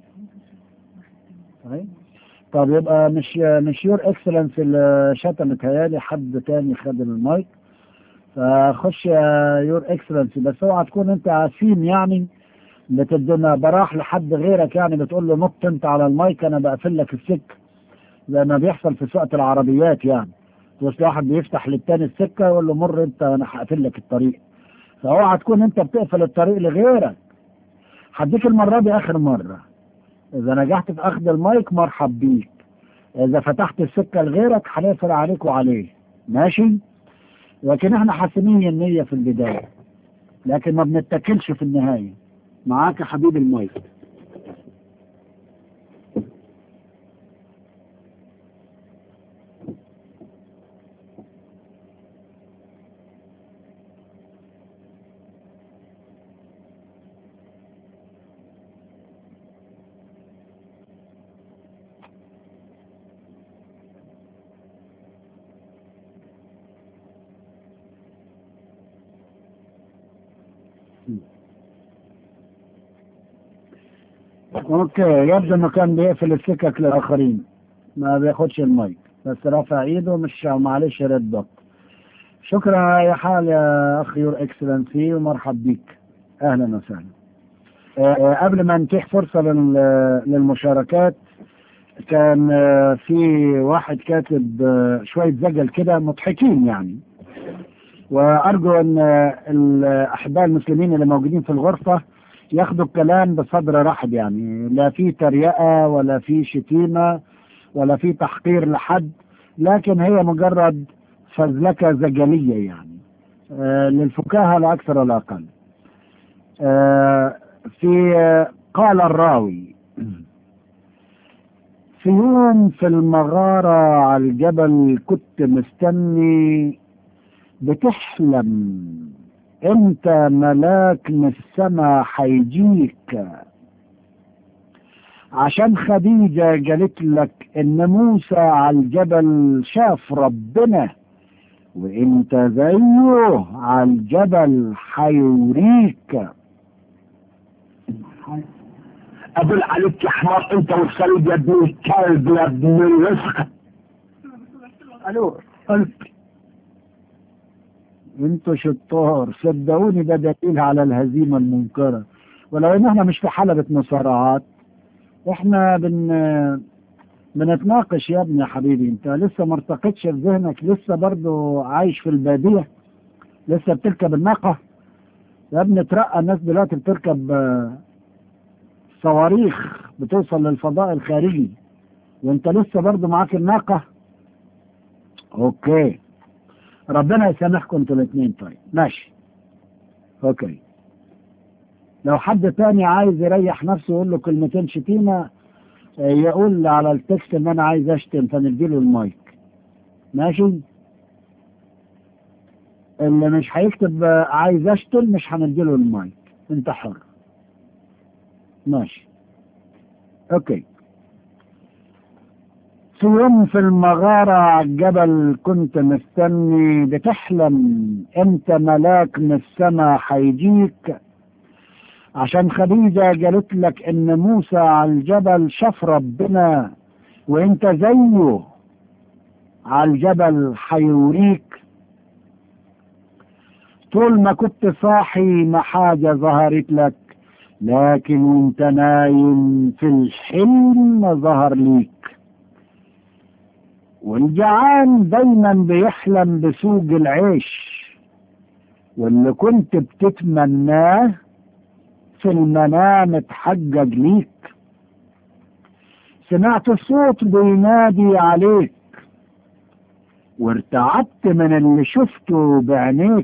طيب طب يبقى مش مش يور اكسلنس اللي شتم متهيألي حد تاني خد المايك فخش يا يور اكسلنس بس اوعى تكون انت عسيم يعني بتدينا براح لحد غيرك يعني بتقول له نط انت على المايك انا بقفل لك السكه زي ما بيحصل في سوقة العربيات يعني بس واحد بيفتح للتاني السكه يقول له مر انت وانا هقفل لك الطريق فاوعى تكون انت بتقفل الطريق لغيرك هديك المره دي اخر مره إذا نجحت في أخذ المايك مرحب بيك إذا فتحت السكة لغيرك هنقفل عليك وعليه ماشي لكن احنا حاسمين النية في البداية لكن ما بنتكلش في النهاية معاك يا حبيبي المايك اوكي يبدو انه كان بيقفل السكك للاخرين ما بياخدش المايك بس رافع ايده مش معلش رد ضغط شكرا يا حال يا اخ يور اكسلنسي ومرحب بيك اهلا وسهلا آه، قبل ما نتيح فرصة لل- للمشاركات كان آه، في واحد كاتب آه، شوية زجل كده مضحكين يعني وأرجو أن آه، الأحباء المسلمين اللي موجودين في الغرفة ياخدوا الكلام بصدر رحب يعني لا في تريقة ولا في شتيمة ولا في تحقير لحد لكن هي مجرد فزلكة زجلية يعني آه للفكاهة لا أكثر ولا أقل آه في قال الراوي في يوم في المغارة على الجبل كنت مستني بتحلم انت ملاك من السما حيجيك عشان خديجة قالت لك ان موسى على الجبل شاف ربنا وانت زيه على الجبل حيوريك اقول عليك يا حمار انت والصليب يا ابن الكلب يا ابن الوسخ الو انتوا شطار صدقوني ده دليل على الهزيمه المنكره ولو ان احنا مش في حلبة مصارعات احنا بن بنتناقش يا ابني يا حبيبي انت لسه ما ارتقتش في ذهنك لسه برضو عايش في الباديه لسه بتركب الناقه يا ابني اترقى الناس دلوقتي بتركب آه، صواريخ بتوصل للفضاء الخارجي وانت لسه برضو معاك الناقه اوكي ربنا يسامحكم انتوا الاثنين طيب ماشي اوكي لو حد تاني عايز يريح نفسه يقول له كلمتين شتيمة آه، يقول على التكست ان انا عايز اشتم فنديله المايك ماشي اللي مش هيكتب آه، عايز اشتم مش هنديله المايك انت حر ماشي اوكي في يوم في المغارة على الجبل كنت مستني بتحلم امتى ملاك من السما حيجيك عشان خديجة قالت لك ان موسى على الجبل شاف ربنا وانت زيه على الجبل حيوريك طول ما كنت صاحي ما حاجة ظهرت لك لكن وانت نايم في الحلم ظهر ليك والجعان دايما بيحلم بسوق العيش واللي كنت بتتمناه في المنام اتحقق ليك سمعت صوت بينادي عليك وارتعبت من اللي شفته بعينيك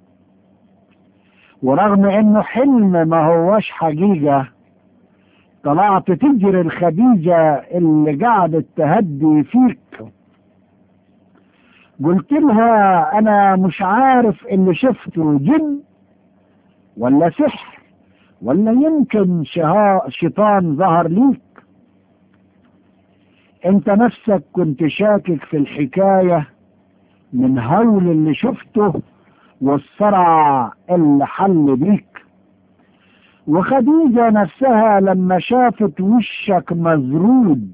ورغم انه حلم ما هوش حقيقة طلعت تجري الخديجة اللي قعدت تهدي فيك قلت لها انا مش عارف اللي شفته جن ولا سحر ولا يمكن شها- شيطان ظهر ليك انت نفسك كنت شاكك في الحكاية من هول اللي شفته والصرع اللي حل بيك وخديجة نفسها لما شافت وشك مزرود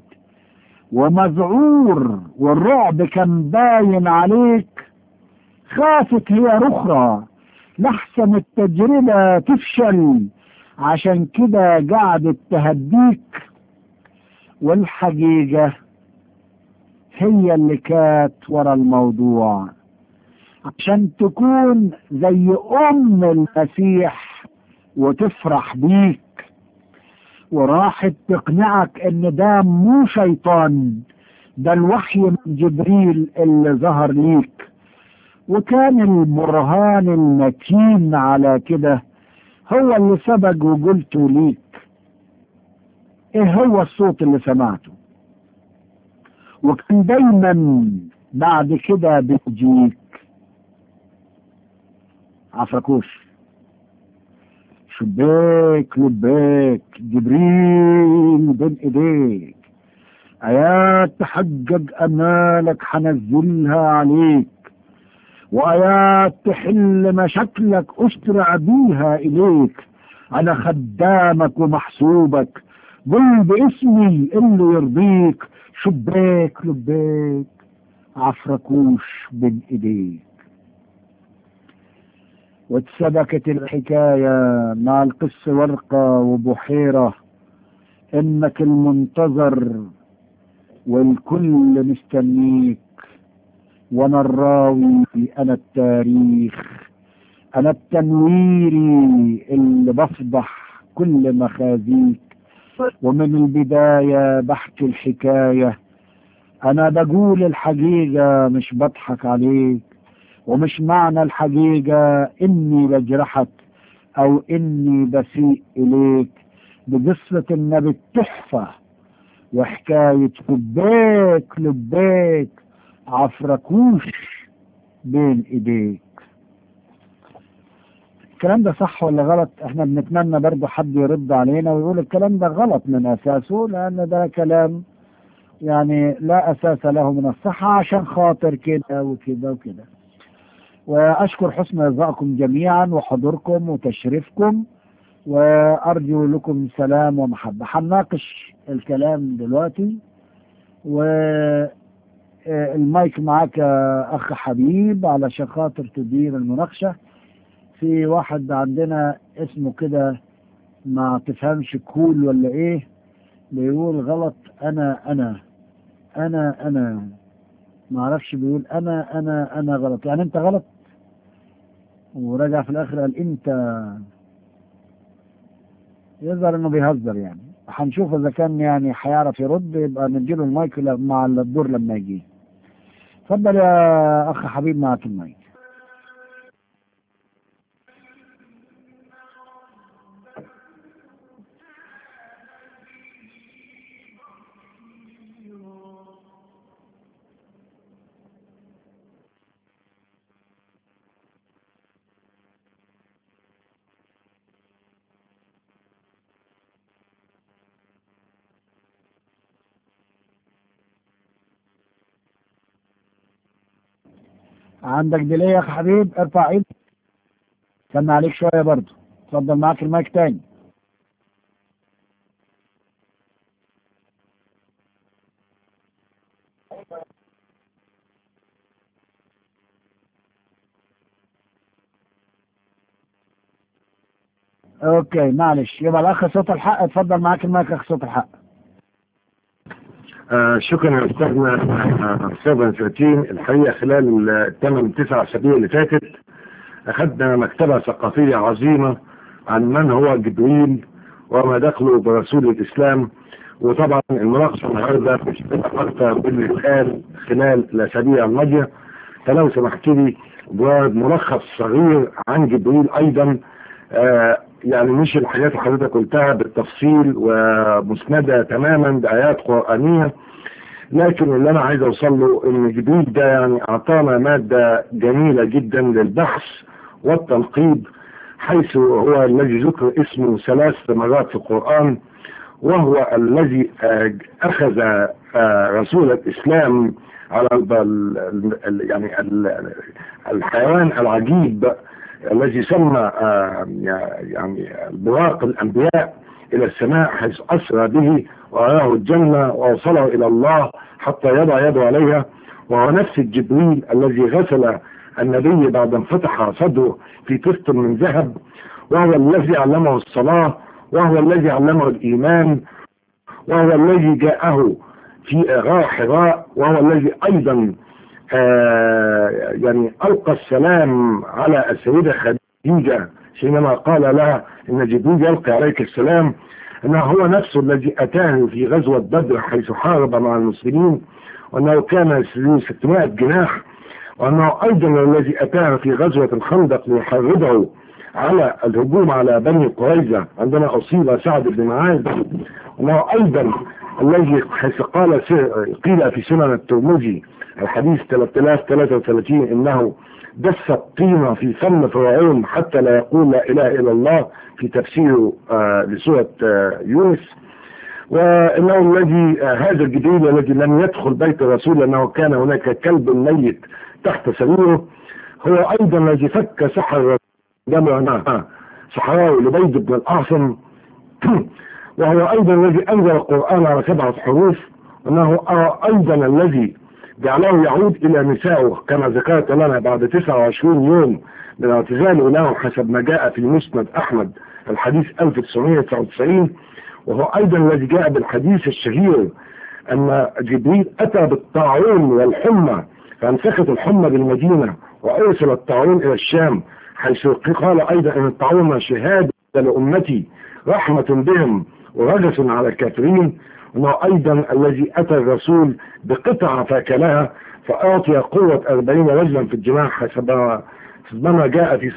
ومذعور والرعب كان باين عليك خافت هي رخرة لحسن التجربة تفشل عشان كده قعدت تهديك والحقيقة هي اللي كانت ورا الموضوع عشان تكون زي أم المسيح وتفرح بيك وراحت تقنعك ان ده مو شيطان ده الوحي من جبريل اللي ظهر ليك وكان البرهان المتين على كده هو اللي سبق وقلته ليك ايه هو الصوت اللي سمعته وكان دايما بعد كده بيجيك عفركوش شباك لباك جبريل بين ايديك ايات تحقق امالك حنزلها عليك وايات تحل مشاكلك اسرع بيها اليك انا خدامك ومحسوبك قل باسمي اللي يرضيك شباك لباك عفركوش بين ايديك واتسبكت الحكاية مع القس ورقة وبحيرة انك المنتظر والكل مستنيك وانا الراوي انا التاريخ انا التنويري اللي بفضح كل مخازيك ومن البداية بحكي الحكاية أنا بقول الحقيقة مش بضحك عليك ومش معنى الحقيقة إني بجرحك أو إني بسيء إليك بقصة النبي التحفة وحكاية لبيك لبيك عفركوش بين إيديك الكلام ده صح ولا غلط احنا بنتمنى برضه حد يرد علينا ويقول الكلام ده غلط من اساسه لان ده كلام يعني لا اساس له من الصحة عشان خاطر كده وكده وكده واشكر حسن رضاكم جميعا وحضوركم وتشريفكم وارجو لكم سلام ومحبة هنناقش الكلام دلوقتي والمايك معاك يا اخ حبيب علشان خاطر تدير المناقشه في واحد عندنا اسمه كده ما تفهمش كول ولا ايه بيقول غلط انا انا انا انا ما اعرفش بيقول انا انا انا غلط يعني انت غلط ورجع في الاخر قال انت يظهر انه بيهزر يعني هنشوف اذا كان يعني هيعرف يرد يبقى نديله المايك مع الدور لما يجي اتفضل يا اخ حبيب معك المايك عندك ديلي يا اخ حبيب ارفع ايدك استنى عليك شويه برضه اتفضل معاك المايك تاني اوكي معلش يبقى الاخ صوت الحق اتفضل معاك المايك اخ صوت الحق آه شكرا يا استاذنا آه، استاذ سيرتين الحقيقه خلال الثمان تسع اسابيع اللي فاتت اخذنا مكتبه ثقافيه عظيمه عن من هو جبريل وما دخله برسول الاسلام وطبعا المناقشه النهارده مش هتبقى اكثر باللي اتقال خلال الاسابيع الماضيه فلو سمحت لي بملخص صغير عن جبريل ايضا آه يعني مش الحاجات اللي حضرتك قلتها بالتفصيل ومسندة تماما بآيات قرآنية لكن اللي أنا عايز أوصل له إن جبريل ده يعني أعطانا مادة جميلة جدا للبحث والتنقيب حيث هو الذي ذكر اسمه ثلاث مرات في القرآن وهو الذي آه، أخذ آه، رسول الإسلام على ال- ال- ال- يعني ال- الحيوان العجيب الذي سمى آه، يعني براق الأنبياء إلى السماء حيث أسرى به وأراه الجنة ووصله إلى الله حتى يضع يده عليها وهو نفس جبريل الذي غسل النبي بعد انفتح صدره في قسط من ذهب وهو الذي علمه الصلاة وهو الذي علمه الإيمان وهو الذي جاءه في غار حراء وهو الذي أيضا آه يعني ألقى السلام على السيدة خديجة حينما قال لها إن جبريل يلقي عليك السلام أنه هو نفسه الذي أتاه في غزوة بدر حيث حارب مع المسلمين وأنه كان له 600 جناح وأنه أيضا الذي أتاه في غزوة الخندق ليحرضه على الهجوم على بني قريظة عندما أصيب سعد بن معاذ وأنه أيضا الذي حيث قال قيل في سنن الترمذي الحديث 3033 إنه دس الطينة في فم فرعون حتى لا يقول لا إله إلا الله في تفسيره آه لسورة آه يونس وإنه الذي آه هذا الجبريل الذي لم يدخل بيت الرسول لأنه كان هناك كلب ميت تحت سريره هو أيضا الذي فك سحر جمع صحراوي لبيد بن الأعصم وهو أيضا الذي أنزل القرآن على سبعة حروف وأنه أيضا الذي جعله يعود إلى نسائه كما ذكرت لنا بعد 29 يوم من اعتزاله لهم حسب ما جاء في مسند أحمد الحديث 1999 وهو أيضا الذي جاء بالحديث الشهير أن جبريل أتى بالطاعون والحمى فانسخت الحمى بالمدينة وأرسل الطاعون إلى الشام حيث قال أيضا أن الطاعون شهادة لأمتي رحمة بهم ورجس على الكافرين انه ايضا الذي اتى الرسول بقطعة فاكلها فاعطي قوة اربعين رجلا في الجماع حسب حسبما جاء في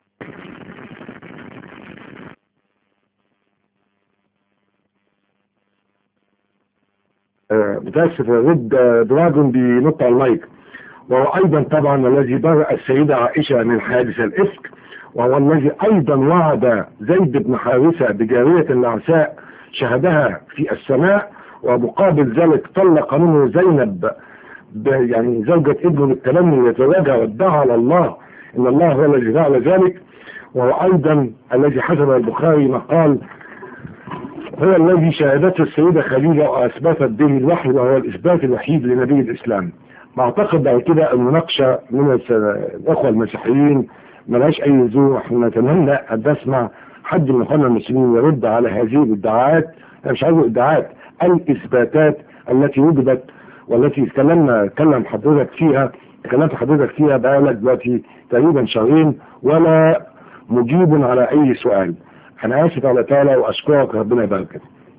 آه، متاسف رد دراجون بينط على المايك وهو ايضا طبعا الذي برأ السيدة عائشة من حادث الافك وهو الذي ايضا وعد زيد بن حارثة بجارية نعساء شهدها في السماء ومقابل ذلك طلق منه زينب ب- يعني زوجة ابنه بالتبني يتزوجها وادعى على الله ان الله هو الذي فعل ذلك وهو ايضا الذي حسب البخاري مقال هو الذي شهدته السيدة خديجة واثبتت به الوحي وهو الاثبات الوحيد لنبي الاسلام بعتقد بعد كده المناقشة من الس- الاخوة المسيحيين ملهاش اي لزوم احنا نتمنى ان نسمع حد من اخواننا المسلمين يرد على هذه الادعاءات انا مش عايز ادعاءات الاثباتات التي وجدت والتي تكلمنا تكلم حضرتك فيها تكلمت حضرتك فيها بقالك دلوقتي تقريبا شهرين ولا مجيب على اي سؤال انا اسف على تعالى واشكرك ربنا يبارك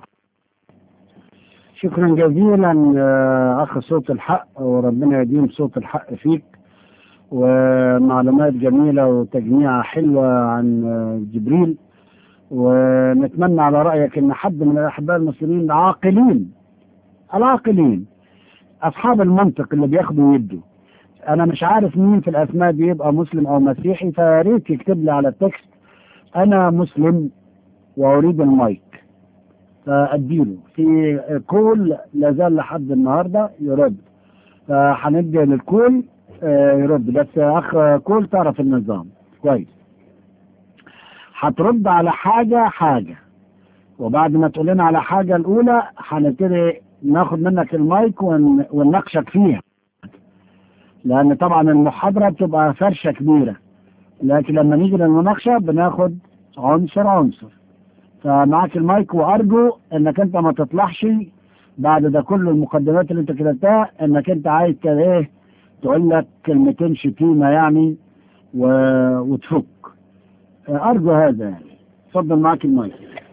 شكرا جزيلا آه، اخ صوت الحق وربنا يديم صوت الحق فيك ومعلومات جميلة وتجميعة حلوة عن آه، جبريل ونتمنى على رأيك ان حد من الاحباء المسلمين العاقلين العاقلين اصحاب المنطق اللي بياخدوا ويدوا انا مش عارف مين في الاسماء دي يبقى مسلم او مسيحي فياريت يكتب لي على التكست انا مسلم واريد المايك فاديله في كول لازال لحد النهارده يرد فهندي للكول آه، يرد بس يا اخ كول تعرف النظام كويس هترد على حاجة حاجة وبعد ما تقول لنا على حاجة الأولى هنبتدي ناخد منك المايك ون- ونناقشك فيها لأن طبعا المحاضرة بتبقى فرشة كبيرة لكن لما نيجي للمناقشة بناخد عنصر عنصر فمعاك المايك وأرجو إنك أنت ما تطلعش بعد ده كل المقدمات اللي أنت كتبتها إنك أنت عايز كده إيه تقول لك كلمتين شتيمة يعني و... وتفك أرجو هذا يعني اتفضل معاك المايك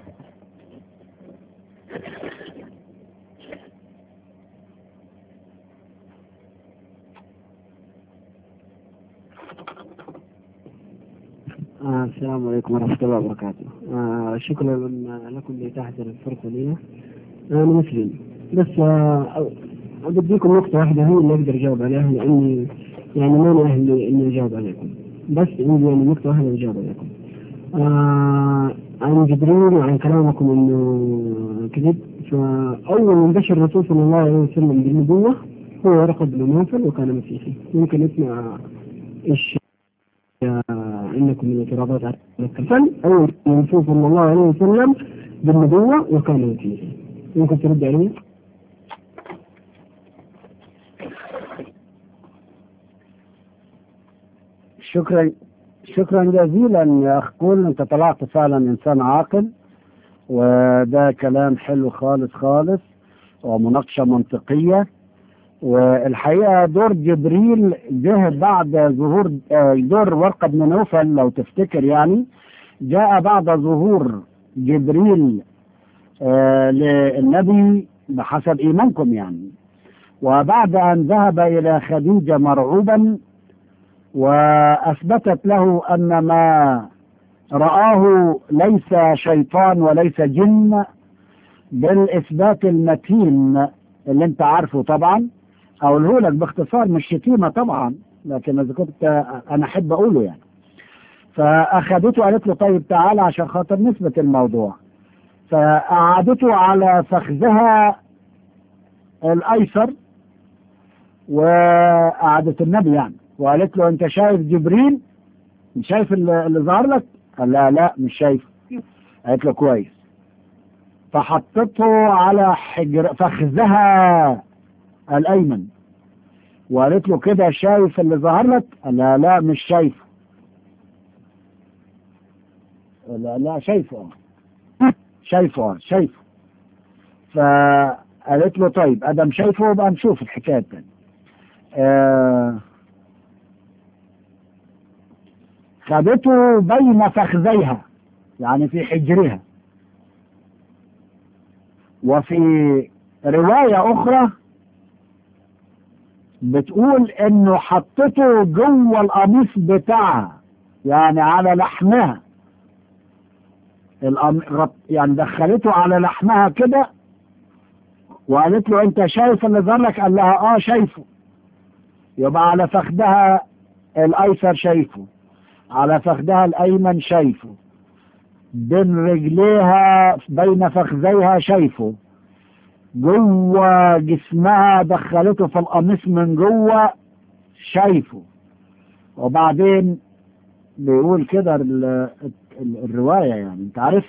آه السلام عليكم ورحمة الله وبركاته آه شكرا لكم لإتاحة الفرصة لنا أنا مسلم بس آه بديكم نقطة واحدة هي اللي أقدر أجاوب عليها لأني يعني ما أهل إني أجاوب عليكم بس عندي يعني نقطة واحدة أجاوب عليكم آه عن جبريل وعن كلامكم إنه كذب فأول من بشر الرسول صلى الله عليه وسلم بالنبوة هو ورقة بن نوفل وكان مسيحي ممكن نسمع إيش انكم من الاعتراضات على الكفن او الرسول صلى الله عليه وسلم بالنبوه وكان مسيحي ممكن ترد علي؟ شكرا شكرا جزيلا يا اخ كول انت طلعت فعلا انسان عاقل وده كلام حلو خالص خالص ومناقشه منطقيه والحقيقه دور جبريل جه بعد ظهور آه، دور ورقه بن نوفل لو تفتكر يعني جاء بعد ظهور جبريل آه، للنبي بحسب ايمانكم يعني وبعد ان ذهب الى خديجه مرعوبا وأثبتت له أن ما رآه ليس شيطان وليس جن بالإثبات المتين اللي أنت عارفه طبعا أقوله لك باختصار مش شتيمة طبعا لكن إذا كنت أنا أحب أقوله يعني فأخذته قالت له طيب تعالى عشان خاطر نثبت الموضوع فقعدته على فخذها الأيسر وقعدت النبي يعني وقالت له انت شايف جبريل مش شايف اللي اللي ظهر لك قال لا لا مش شايف قالت له كويس فحطته على حجر فخذها الايمن وقالت له كده شايف اللي ظهر لك قال لا لا مش شايفه لا لا شايفه اه شايفه اه شايفه فقالت له طيب ادم شايفه يبقى نشوف الحكايه التانية آه خدته بين فخذيها يعني في حجرها وفي رواية أخرى بتقول إنه حطته جوه القميص بتاعها يعني على لحمها الأم... غط- يعني دخلته على لحمها كده وقالت له انت شايف اللي ظهرك قال لها اه شايفه يبقى على فخدها الايسر شايفه على فخدها الايمن شايفه بين رجليها بين فخذيها شايفه جوه جسمها دخلته في القميص من جوه شايفه وبعدين بيقول كده ال- ال- الرواية يعني انت عارف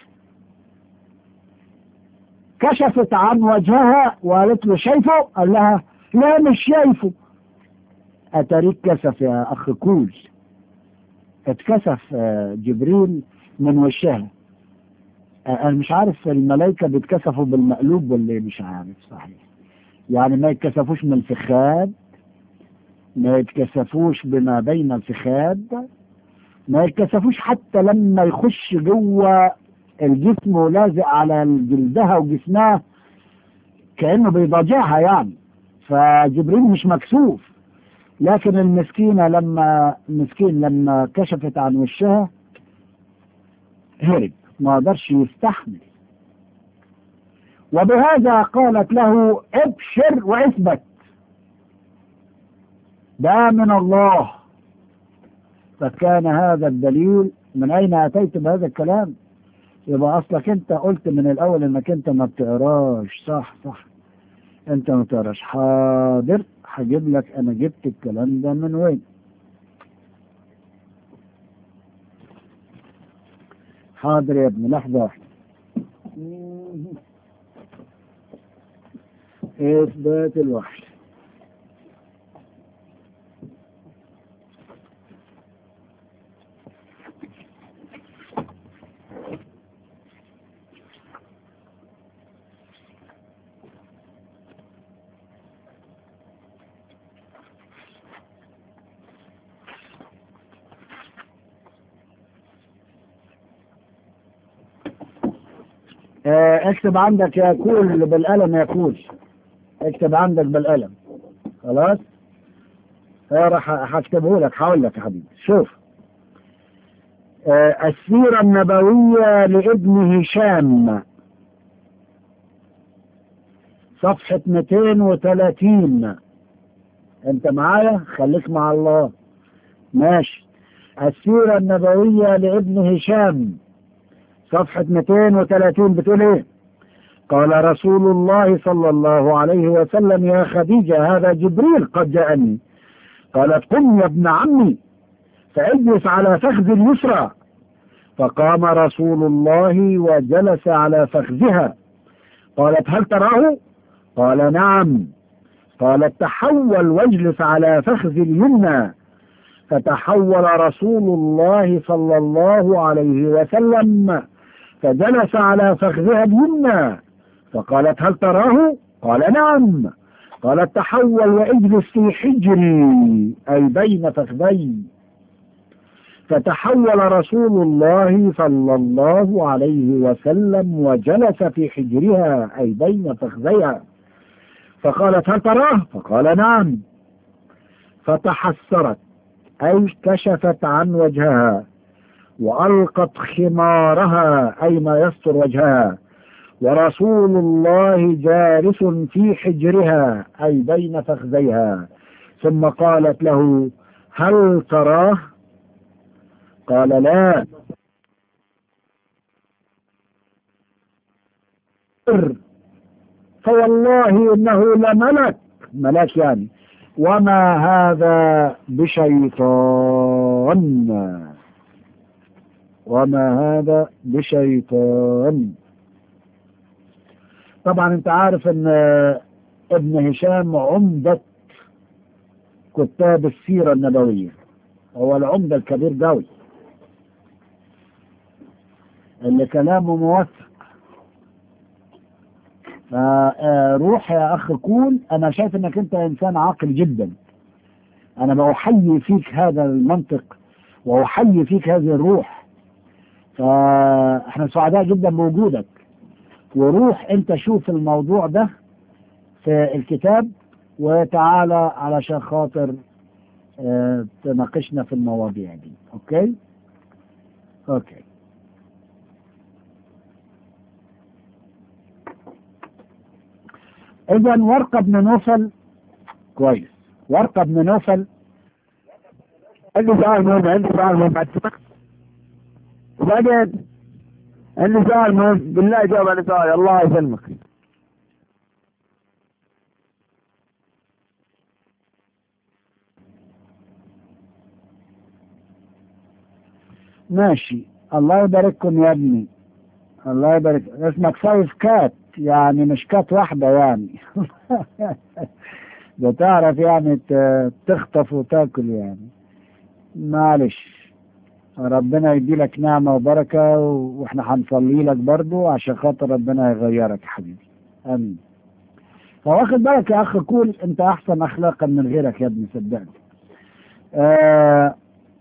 كشفت عن وجهها وقالت له شايفه قال لها لا مش شايفه اتاريك كسف يا اخ كول اتكسف آه، جبريل من وشها آه، انا مش عارف الملائكة بيتكسفوا بالمقلوب ولا إيه، مش عارف صحيح يعني ما يتكسفوش من الفخاد ما يتكسفوش بما بين الفخاد ما يتكسفوش حتى لما يخش جوه الجسم ولازق على جلدها وجسمها كأنه بيضاجعها يعني فجبريل مش مكسوف لكن المسكينة لما المسكين لما كشفت عن وشها هرب ما قدرش يستحمل وبهذا قالت له ابشر واثبت ده من الله فكان هذا الدليل من أين أتيت بهذا الكلام يبقى أصلك أنت قلت من الأول إنك أنت ما بتقراش صح صح أنت ما بتقراش حاضر هجيب لك أنا جبت الكلام ده من وين حاضر يا ابني لحظة واحدة إثبات الوحي آه، اكتب عندك يا كول بالقلم يا كول اكتب عندك بالقلم خلاص آه، راح هكتبه لك هقول لك يا حبيبي شوف آه، السيرة النبوية لابن هشام صفحة 230 انت معايا خليك مع الله ماشي السيرة النبوية لابن هشام صفحة 230 بتقول ايه قال رسول الله صلى الله عليه وسلم يا خديجة هذا جبريل قد جاءني قالت قم يا ابن عمي فاجلس على فخذ اليسرى فقام رسول الله وجلس على فخذها قالت هل تراه قال نعم قالت تحول واجلس على فخذ اليمنى فتحول رسول الله صلى الله عليه وسلم فجلس على فخذها اليمنى فقالت هل تراه قال نعم قالت تحول واجلس في حجري أي بين فخذي فتحول رسول الله صلى الله عليه وسلم وجلس في حجرها أي بين فخذيها فقالت هل تراه فقال نعم فتحسرت أي كشفت عن وجهها وألقت خمارها أي ما يستر وجهها ورسول الله جالس في حجرها أي بين فخذيها ثم قالت له هل تراه قال لا فوالله إنه لملك ملاك يعني وما هذا بشيطان وما هذا بشيطان طبعا انت عارف ان ابن هشام عمدة كتاب السيرة النبوية هو العمدة الكبير قوي اللي كلامه موثق فروح يا اخ كون انا شايف انك انت انسان عاقل جدا انا بأحيي فيك هذا المنطق وأحيي فيك هذه الروح فاحنا سعداء جدا بوجودك وروح انت شوف الموضوع ده في الكتاب وتعالى علشان خاطر اه تناقشنا في المواضيع دي اوكي اوكي اذا ورقه بن نوفل كويس ورقه بن نوفل عندي سؤال مهم عندي سؤال مهم بعد وبعدين عندي سؤال مهم بالله جاوب على سؤالي الله يسلمك ماشي الله يبارككم يا ابني الله يبارك اسمك فايف كات يعني مش كات واحدة يعني بتعرف يعني تخطف وتاكل يعني معلش ربنا يدي لك نعمة وبركة واحنا هنصلي لك برضو عشان خاطر ربنا يغيرك يا حبيبي امين فواخد بالك يا اخ كول انت احسن اخلاقا من غيرك يا ابني صدقني آه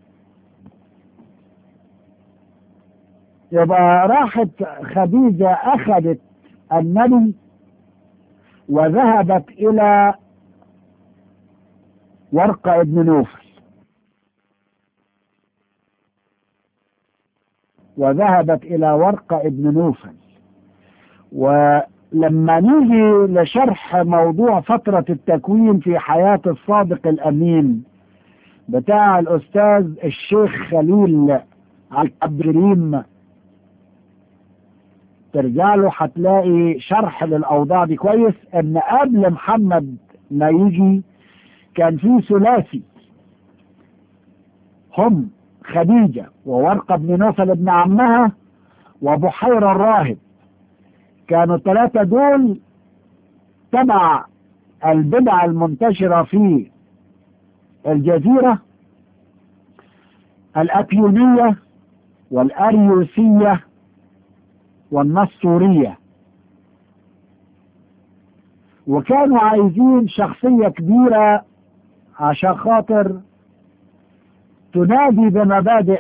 يبقى راحت خديجة أخذت النبي وذهبت إلى ورقة ابن نوفل وذهبت إلى ورقة ابن نوفل ولما نيجي لشرح موضوع فترة التكوين في حياة الصادق الأمين بتاع الأستاذ الشيخ خليل عبد الكريم ترجع له هتلاقي شرح للاوضاع دي كويس ان قبل محمد ما يجي كان في ثلاثي هم خديجة وورقة بن نوفل ابن عمها وبحيرة الراهب كانوا الثلاثة دول تبع البدع المنتشرة في الجزيرة الأبيونية والأريوسية والنصورية وكانوا عايزين شخصية كبيرة عشان خاطر تنادي بمبادئ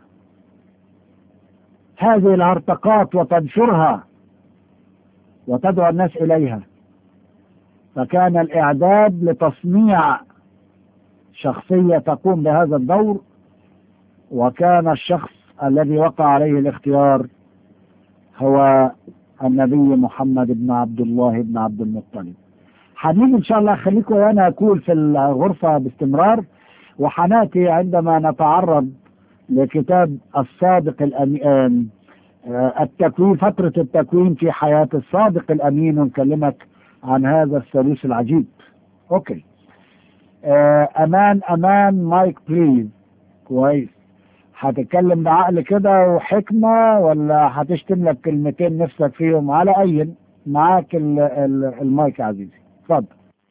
هذه الهرطقات وتنشرها وتدعو الناس إليها فكان الإعداد لتصنيع شخصية تقوم بهذا الدور وكان الشخص الذي وقع عليه الاختيار هو النبي محمد بن عبد الله بن عبد المطلب حنيجي ان شاء الله خليكم وانا اكون في الغرفة باستمرار وحناتي عندما نتعرض لكتاب الصادق الأمين التكوين فترة التكوين في حياة الصادق الأمين ونكلمك عن هذا الثالوث العجيب اوكي امان امان مايك بليز كويس هتتكلم بعقل كده وحكمة ولا هتشتم لك كلمتين نفسك فيهم على أي معاك ال ال المايك يا عزيزي اتفضل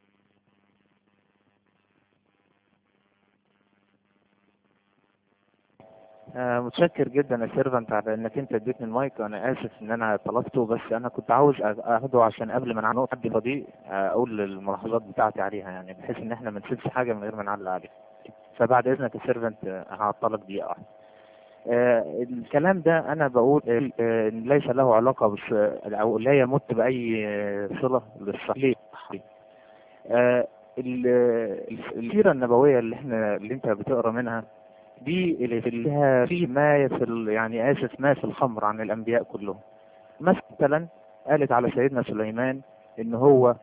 آه متشكر جدا يا سيرفنت على انك انت اديتني المايك وانا اسف ان انا طلبته بس انا كنت عاوز اخده عشان قبل ما نعلق حد دي اقول الملاحظات بتاعتي عليها يعني بحيث ان احنا ما نسيبش حاجه من غير ما نعلق عليها فبعد اذنك يا سيرفنت هعطلك دقيقه واحده آه الكلام ده انا بقول آه ليس له علاقة بس او لا يمت باي صلة للصحيح آه السيرة النبوية اللي احنا اللي انت بتقرا منها دي اللي فيها في ما في يعني اسف ما في الخمر عن الانبياء كلهم مثلا قالت على سيدنا سليمان ان هو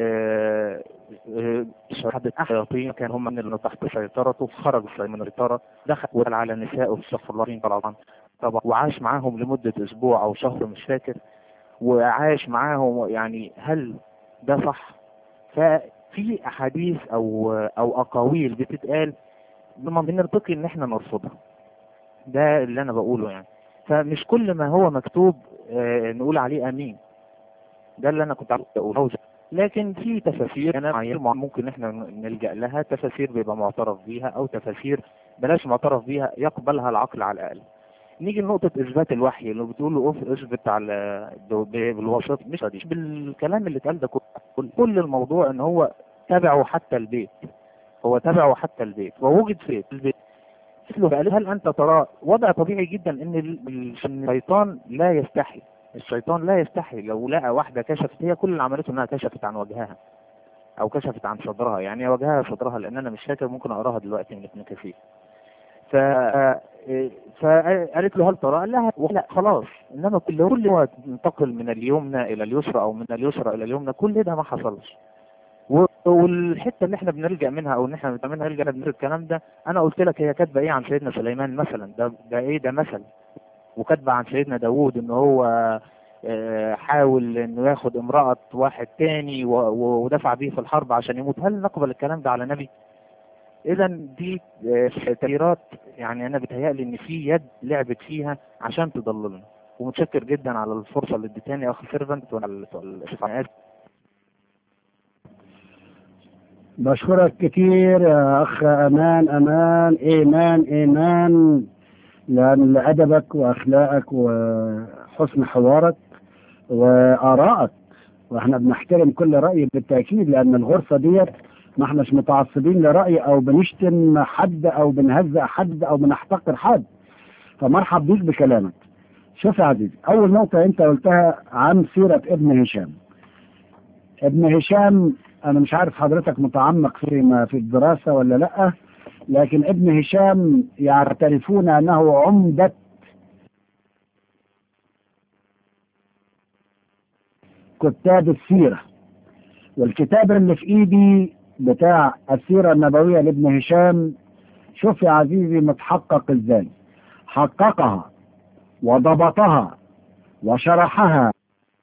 شهادة الشياطين كان هم من اللي تحت سيطرته خرج من السيطرة دخل على نسائه في استغفر الله طبعا طبعا وعاش معاهم لمدة اسبوع او شهر مش فاكر وعاش معاهم يعني هل ده صح ففي احاديث او او اقاويل بتتقال بنرتقي ان احنا نرفضها ده اللي انا بقوله يعني فمش كل ما هو مكتوب آه نقول عليه امين ده اللي انا كنت عاوز اقوله لكن في تفاسير انا ممكن احنا نلجأ لها تفاسير بيبقى معترف بيها او تفاسير بلاش معترف بيها يقبلها العقل على الاقل نيجي لنقطة اثبات الوحي اللي بتقول اثبت على بالوسط مش مش بالكلام اللي اتقال ده كل كل الموضوع ان هو تبعه حتى البيت هو تبعه حتى البيت ووجد في البيت له هل انت ترى وضع طبيعي جدا ان ال- ال- الشيطان لا يستحي الشيطان لا يستحي لو لقى واحدة كشفت هي كل اللي عملته انها كشفت عن وجهها او كشفت عن صدرها يعني وجهها صدرها لان انا مش فاكر ممكن اقراها دلوقتي من ابن كثير ف فقالت له هل ترى؟ قال لها لا خلاص انما كل كل ما تنتقل من اليمنى الى اليسرى او من اليسرى الى اليمنى كل ده ما حصلش و- والحته اللي احنا بنلجا منها او ان احنا بنعملها نلجا بنقول الكلام ده انا قلت لك هي كاتبه ايه عن سيدنا سليمان مثلا ده ده ايه ده مثل وكاتبه عن سيدنا داوود ان هو آه، حاول انه ياخد امرأة واحد تاني و- و- ودفع بيه في الحرب عشان يموت هل نقبل الكلام ده على نبي اذا دي آه، تغييرات يعني انا بتهيألي ان في يد لعبت فيها عشان تضللنا ومتشكر جدا على الفرصة اللي اديتاني يا اخ سيرفنت وعلى الشفاعات بشكرك كتير يا أخ أمان أمان إيمان إيمان لأن لأدبك وأخلاقك وحسن حوارك وآرائك وإحنا بنحترم كل رأي بالتأكيد لأن الغرفة ديت ما احناش متعصبين لرأي أو بنشتم حد أو بنهزأ حد أو بنحتقر حد فمرحب بيك بكلامك شوف يا عزيزي أول نقطة أنت قلتها عن سيرة ابن هشام ابن هشام انا مش عارف حضرتك متعمق في ما في الدراسة ولا لا لكن ابن هشام يعترفون انه عمدة كتاب السيرة والكتاب اللي في ايدي بتاع السيرة النبوية لابن هشام شوف يا عزيزي متحقق ازاي حققها وضبطها وشرحها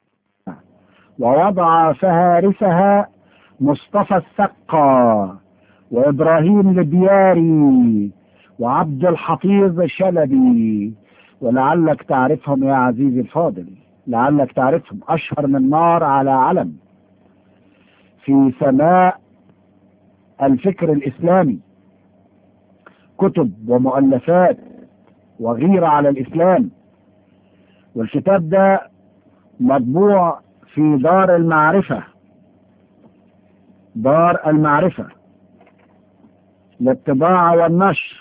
ووضع فهارسها مصطفى السقا وإبراهيم الدياري وعبد الحفيظ الشلبي ولعلك تعرفهم يا عزيزي الفاضل لعلك تعرفهم أشهر من نار على علم في سماء الفكر الإسلامي كتب ومؤلفات وغيرة على الإسلام والكتاب ده مطبوع في دار المعرفة دار المعرفة للطباعة والنشر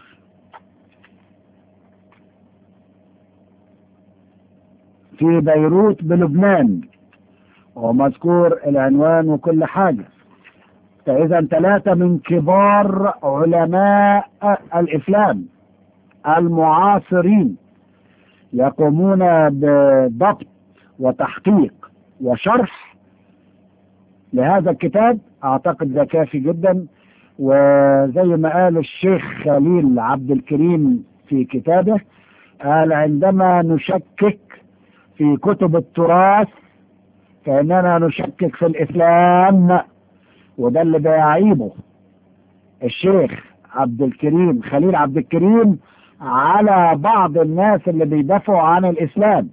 في بيروت بلبنان ومذكور العنوان وكل حاجة فإذا ثلاثة من كبار علماء الإسلام المعاصرين يقومون بضبط وتحقيق وشرح لهذا الكتاب اعتقد ده كافي جدا وزي ما قال الشيخ خليل عبد الكريم في كتابه قال عندما نشكك في كتب التراث فإننا نشكك في الإسلام وده اللي بيعيبه الشيخ عبد الكريم خليل عبد الكريم على بعض الناس اللي بيدافعوا عن الإسلام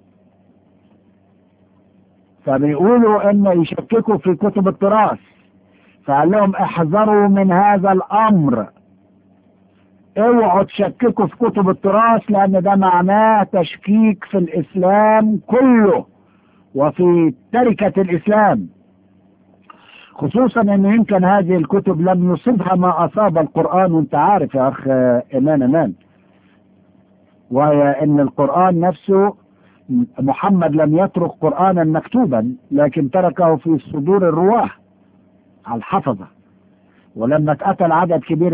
فبيقولوا ان يشككوا في كتب التراث فقال لهم احذروا من هذا الامر اوعوا تشككوا في كتب التراث لان ده معناه تشكيك في الاسلام كله وفي تركة الاسلام خصوصا ان يمكن هذه الكتب لم يصبها ما اصاب القرآن وانت عارف يا اخ ايمان امان وهي ان القرآن نفسه محمد لم يترك قرآنا مكتوبا لكن تركه في صدور الرواه على الحفظة ولما اتقتل عدد كبير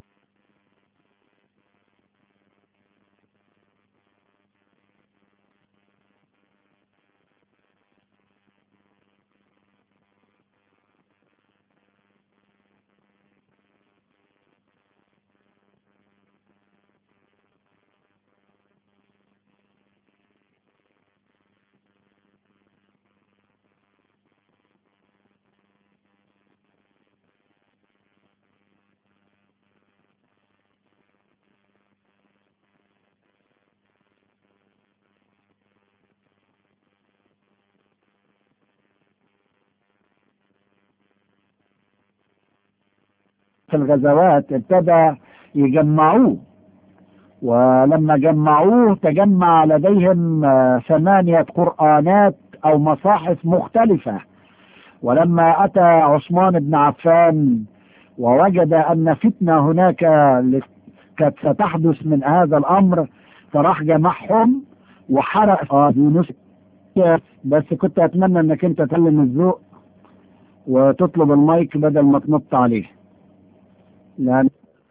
في الغزوات ابتدى يجمعوه ولما جمعوه تجمع لديهم آه، ثمانية قرآنات أو مصاحف مختلفة ولما أتى عثمان بن عفان ووجد أن فتنة هناك كانت ستحدث من هذا الامر فراح جمعهم وحرق اه يونس بس كنت اتمنى انك انت تعلم الذوق وتطلب المايك بدل ما تنط عليه لان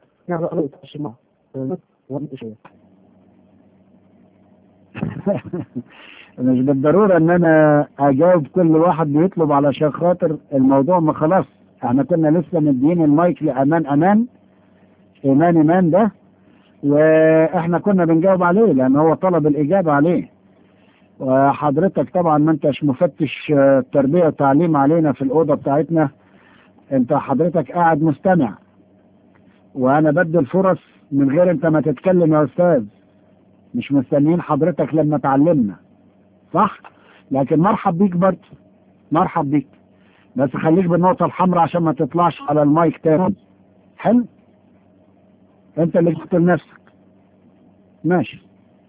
مش بالضرورة ان انا اجاوب كل واحد بيطلب علشان خاطر الموضوع ما خلاص احنا كنا لسه مدين المايك لامان امان ايمان ايمان ده واحنا كنا بنجاوب عليه لان هو طلب الاجابة عليه وحضرتك طبعا ما انتش مفتش آه، تربية وتعليم علينا في الأوضة بتاعتنا انت حضرتك قاعد مستمع وانا بدي الفرص من غير انت ما تتكلم يا استاذ مش مستنيين حضرتك لما تعلمنا صح لكن مرحب بيك برضه مرحب بيك بس خليك بالنقطة الحمراء عشان ما تطلعش على المايك تاني حلو انت اللي جبت لنفسك ماشي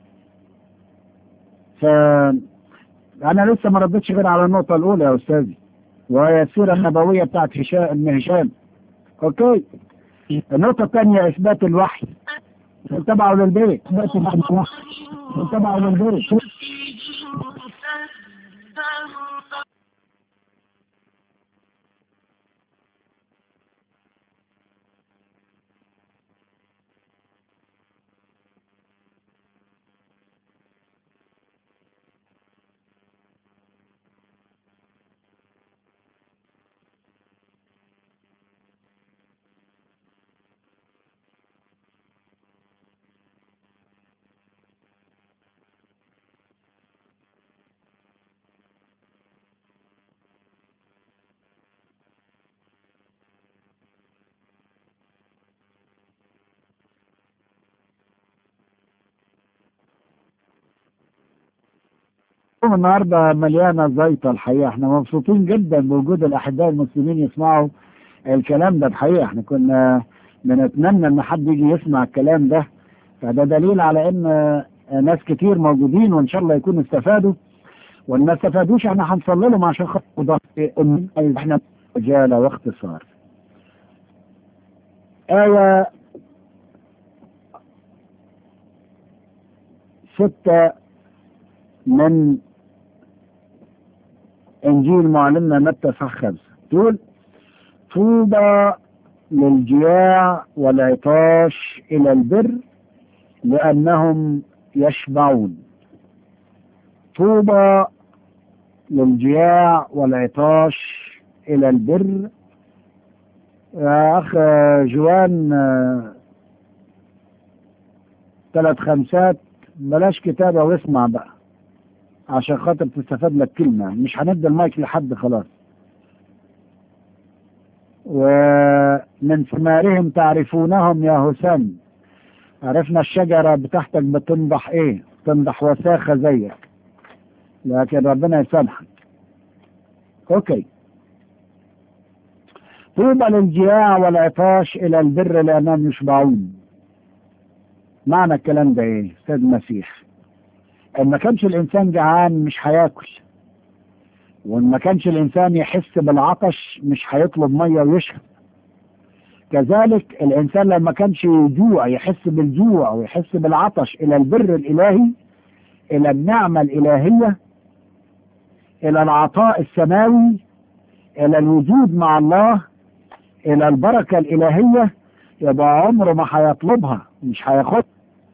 ف انا لسه ما ردتش غير على النقطة الاولى يا استاذي وهي السيرة النبوية بتاعت هشام ابن هشام اوكي النقطة الثانية اثبات الوحي تبعه للبيت اثبات الوحي تبعه للبيت اليوم النهارده مليانه زيطه الحقيقه احنا مبسوطين جدا بوجود الاحباء المسلمين يسمعوا الكلام ده الحقيقه احنا كنا بنتمنى ان حد يجي يسمع الكلام ده فده دليل على ان ناس كتير موجودين وان شاء الله يكونوا استفادوا وان ما استفادوش احنا هنصلي لهم عشان خاطر احنا رجاله واختصار آية ستة من إنجيل معلمنا متى صح خمسة تقول طوبى للجياع والعطاش إلى البر لأنهم يشبعون طوبى للجياع والعطاش إلى البر يا أخ جوان آه، ثلاث خمسات بلاش كتابة واسمع بقى عشان خاطر تستفاد لك كلمة مش هندي المايك لحد خلاص ومن ثمارهم تعرفونهم يا هسام عرفنا الشجرة بتاعتك بتنضح ايه تنضح وساخة زيك لكن ربنا يسامحك اوكي طوبى للجياع والعطاش الى البر لانهم يشبعون معنى الكلام ده ايه سيد المسيح ان ما كانش الانسان جعان مش هياكل وان ما كانش الانسان يحس بالعطش مش هيطلب ميه ويشرب كذلك الانسان لما كانش يجوع يحس بالجوع ويحس بالعطش الى البر الالهي الى النعمه الالهيه الى العطاء السماوي الى الوجود مع الله الى البركه الالهيه يبقى عمره ما هيطلبها مش هياخدها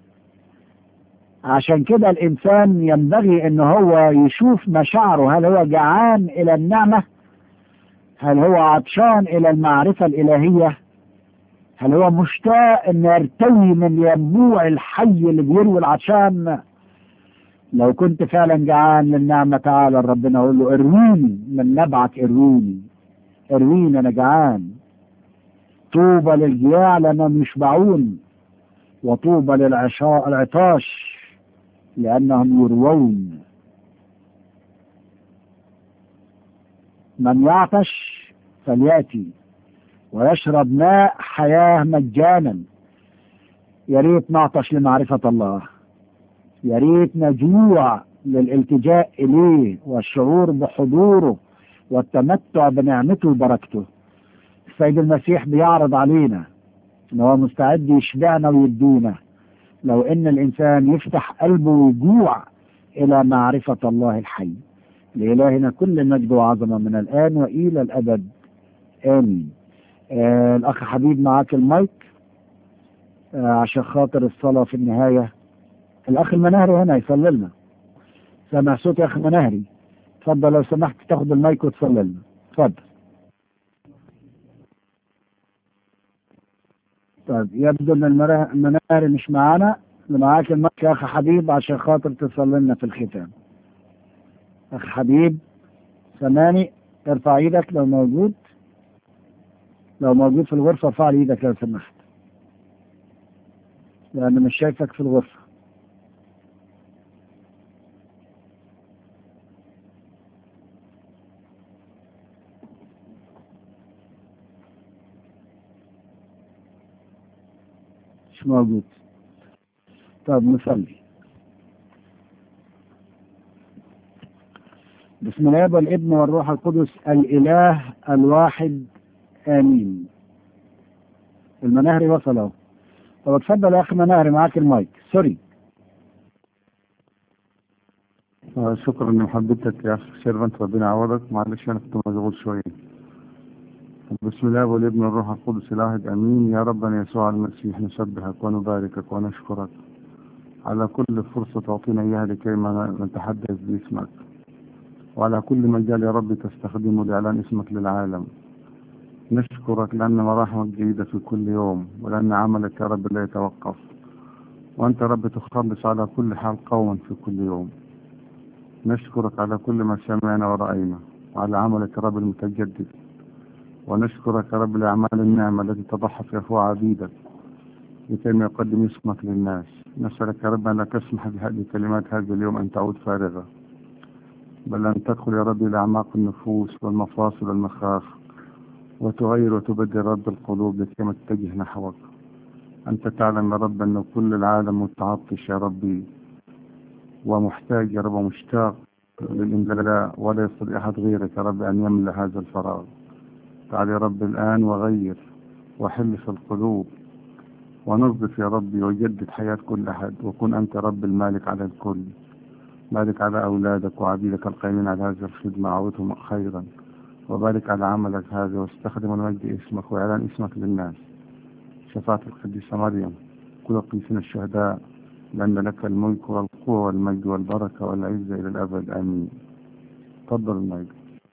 عشان كده الانسان ينبغي ان هو يشوف مشاعره هل هو جعان الى النعمه هل هو عطشان الى المعرفه الالهيه هل هو مشتاق ان يرتوي من ينبوع الحي اللي بيروي العطشان لو كنت فعلا جعان للنعمة تعالى ربنا اقول له ارويني من نبعك ارويني ارويني انا جعان طوبى للجياع لانهم يشبعون وطوبى للعشاء العطاش لانهم يروون من يعطش فلياتي ويشرب ماء حياه مجانا يا ريت نعطش لمعرفه الله يا ريت نجوع للالتجاء اليه والشعور بحضوره والتمتع بنعمته وبركته السيد المسيح بيعرض علينا ان هو مستعد يشبعنا ويدينا لو ان الانسان يفتح قلبه ويجوع الى معرفة الله الحي لإلهنا كل مجد وعظمة من الآن وإلى الأبد آمين آه الأخ حبيب معاك المايك آه عشان خاطر الصلاة في النهاية الأخ المناهري هنا يصلي لنا سامع صوت يا أخ مناهري اتفضل لو سمحت تاخد المايك وتصلي لنا اتفضل طيب يبدو ان المرا- المناهري مش معانا اللي معاك المايك يا اخ حبيب عشان خاطر تصلي لنا في الختام اخ حبيب سامعني ارفع ايدك لو موجود لو موجود في الغرفة ارفع لي ايدك لو سمحت لأن مش شايفك في الغرفة مش موجود طب نصلي بسم الله والابن والروح القدس الإله الواحد آمين المناهري وصل اهو طب اتفضل يا أخي مناهري معاك المايك سوري آه، شكرا لمحبتك يا اخي سيرفنت ربنا يعوضك معلش انا كنت مشغول شويه بسم الله والابن والروح القدس الواحد امين يا ربنا يسوع المسيح نسبحك ونباركك ونشكرك على كل فرصه تعطينا اياها لكي ما نتحدث باسمك وعلى كل مجال يا رب تستخدمه لاعلان اسمك للعالم نشكرك لان مراحمك جيده في كل يوم ولان عملك يا رب لا يتوقف وانت يا رب تخلص على كل حال قوما في كل يوم نشكرك على كل ما سمعنا ورأينا وعلى عملك يا رب المتجدد ونشكرك يا رب لأعمال النعمة التي تضحى في أفواه عبيدك لكي ما يقدم اسمك للناس نسألك يا رب أن لا تسمح بهذه كلمات هذا اليوم أن تعود فارغة بل أن تدخل يا رب إلى أعماق النفوس والمفاصل والمخاخ وتغير وتبدل رب القلوب لكي ما تتجه نحوك أنت تعلم يا رب أن كل العالم متعطش يا ربي ومحتاج يا رب ومشتاق للإملاء ولا يستطيع أحد غيرك يا رب أن يملأ هذا الفراغ تعال يا رب الآن وغير وحل في القلوب ونظف يا ربي وجدد حياة كل أحد وكن أنت رب المالك على الكل بارك على أولادك وعبيدك القائمين على هذه الخدمة عودهم خيرا وبارك على عملك هذا واستخدم المجد اسمك وإعلان اسمك للناس شفاعة القديسة مريم كل القديسين الشهداء لأن لك الملك والقوة والمجد والبركة والعزة إلى الأبد آمين تفضل المجد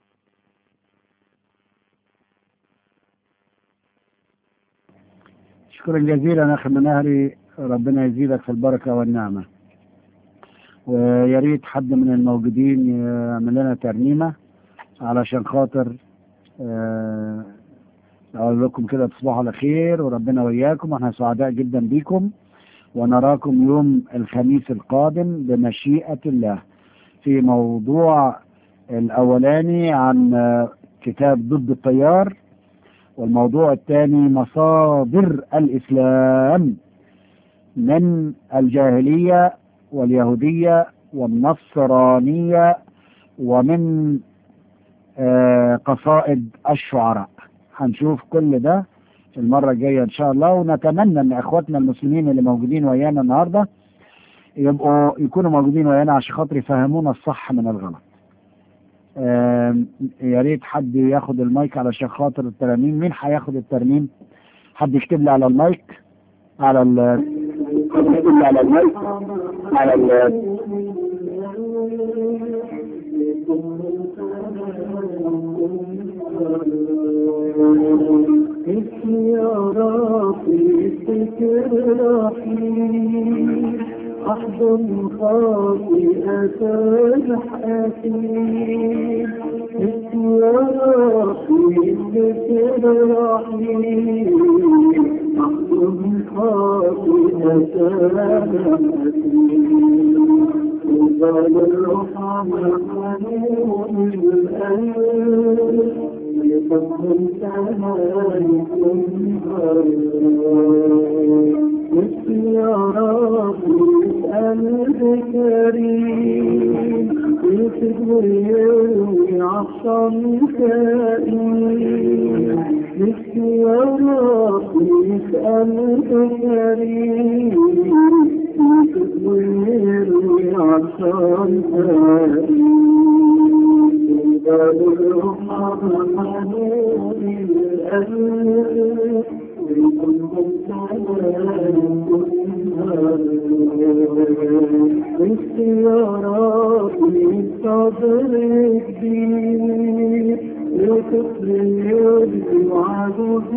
شكرا جزيلا أخي مناهري ربنا يزيدك في البركة والنعمة ويا ريت حد من الموجودين يعمل لنا ترنيمة علشان خاطر آه، أقول لكم كده تصبحوا على خير وربنا وياكم واحنا سعداء جدا بيكم ونراكم يوم الخميس القادم بمشيئة الله في موضوع الأولاني عن آه، كتاب ضد التيار والموضوع الثاني مصادر الإسلام من الجاهلية واليهودية والنصرانية ومن آه، قصائد الشعراء هنشوف كل ده المرة الجاية إن شاء الله ونتمنى إن إخواتنا المسلمين اللي موجودين ويانا النهاردة يبقوا يكونوا موجودين ويانا عشان خاطر يفهمونا الصح من الغلط. آم، يا ريت حد ياخد المايك علشان خاطر الترانيم مين هياخد الترنيم؟ حد يكتب لي على المايك على ال يكتب لي على المايك على ال اسمي يا ربي فكر رحيم احضن خاطئة الحكيم اسمي يا ربي فكر رحيم احضن خاطئة الحكيم وقال الرحمن حنون القلب يفهم سمايكم مثل يا رب اسأل كريم يسد ويروي عطشان كريم باختيارات يسألك كريم ويروي عطشان باب الرحمة حنون القلب ويكون باختيارات صبر كبير لطفل يرضي وعجوز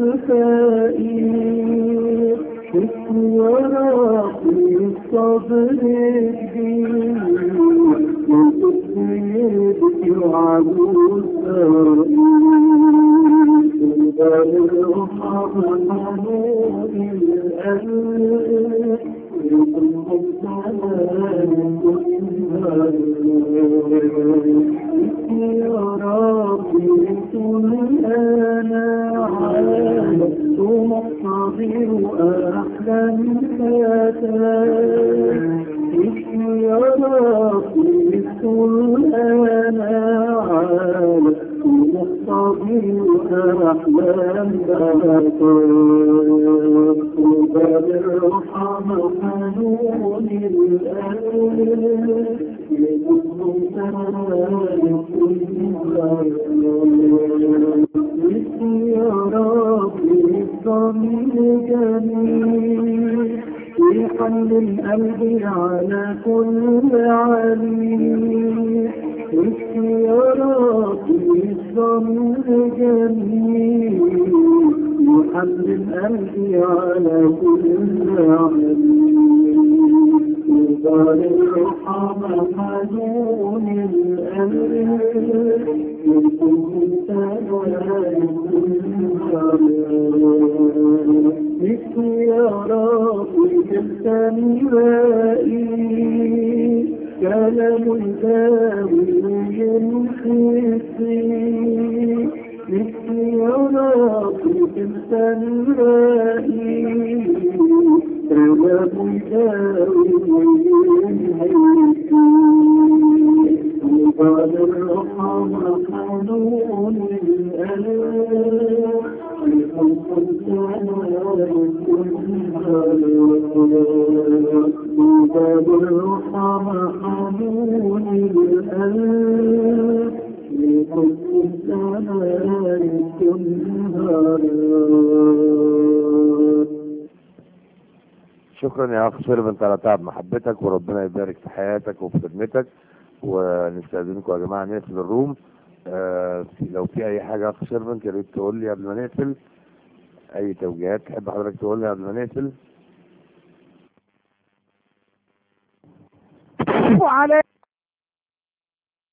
فقير اختيارات صبر كبير لطفل يرضي وعجوز فقير باب الرحمة حنون القلب يا ربي طول أنا عالم ومقتضي أحلام فتاة يا ربي طول أنا عالم ومقتضي أحلام فتاة باب الرحمة حنون القلب يا ربي الضمير جميل في حمل القلب على كل عليم اختيارات الضمير جميل محل القلب على كل عليم وقال الرحمة حنون القلب اختيارات السمائي كلام الداوي ينخصي اختيارات السمائي كلام الداوي ينخصي وقال الرحمة حنون القلب باب الرحمة حنون القلب لحب الزمان كلها شكرا يا اخ سيرفنت على تعب محبتك وربنا يبارك في حياتك وفي خدمتك ونستاذنكم يا جماعه نقفل الروم آه في- لو في اي حاجه يا اخ سيرفنت يا ريت تقول لي قبل ما نقفل اي توجيهات تحب حضرتك تقول لي قبل ما نقفل على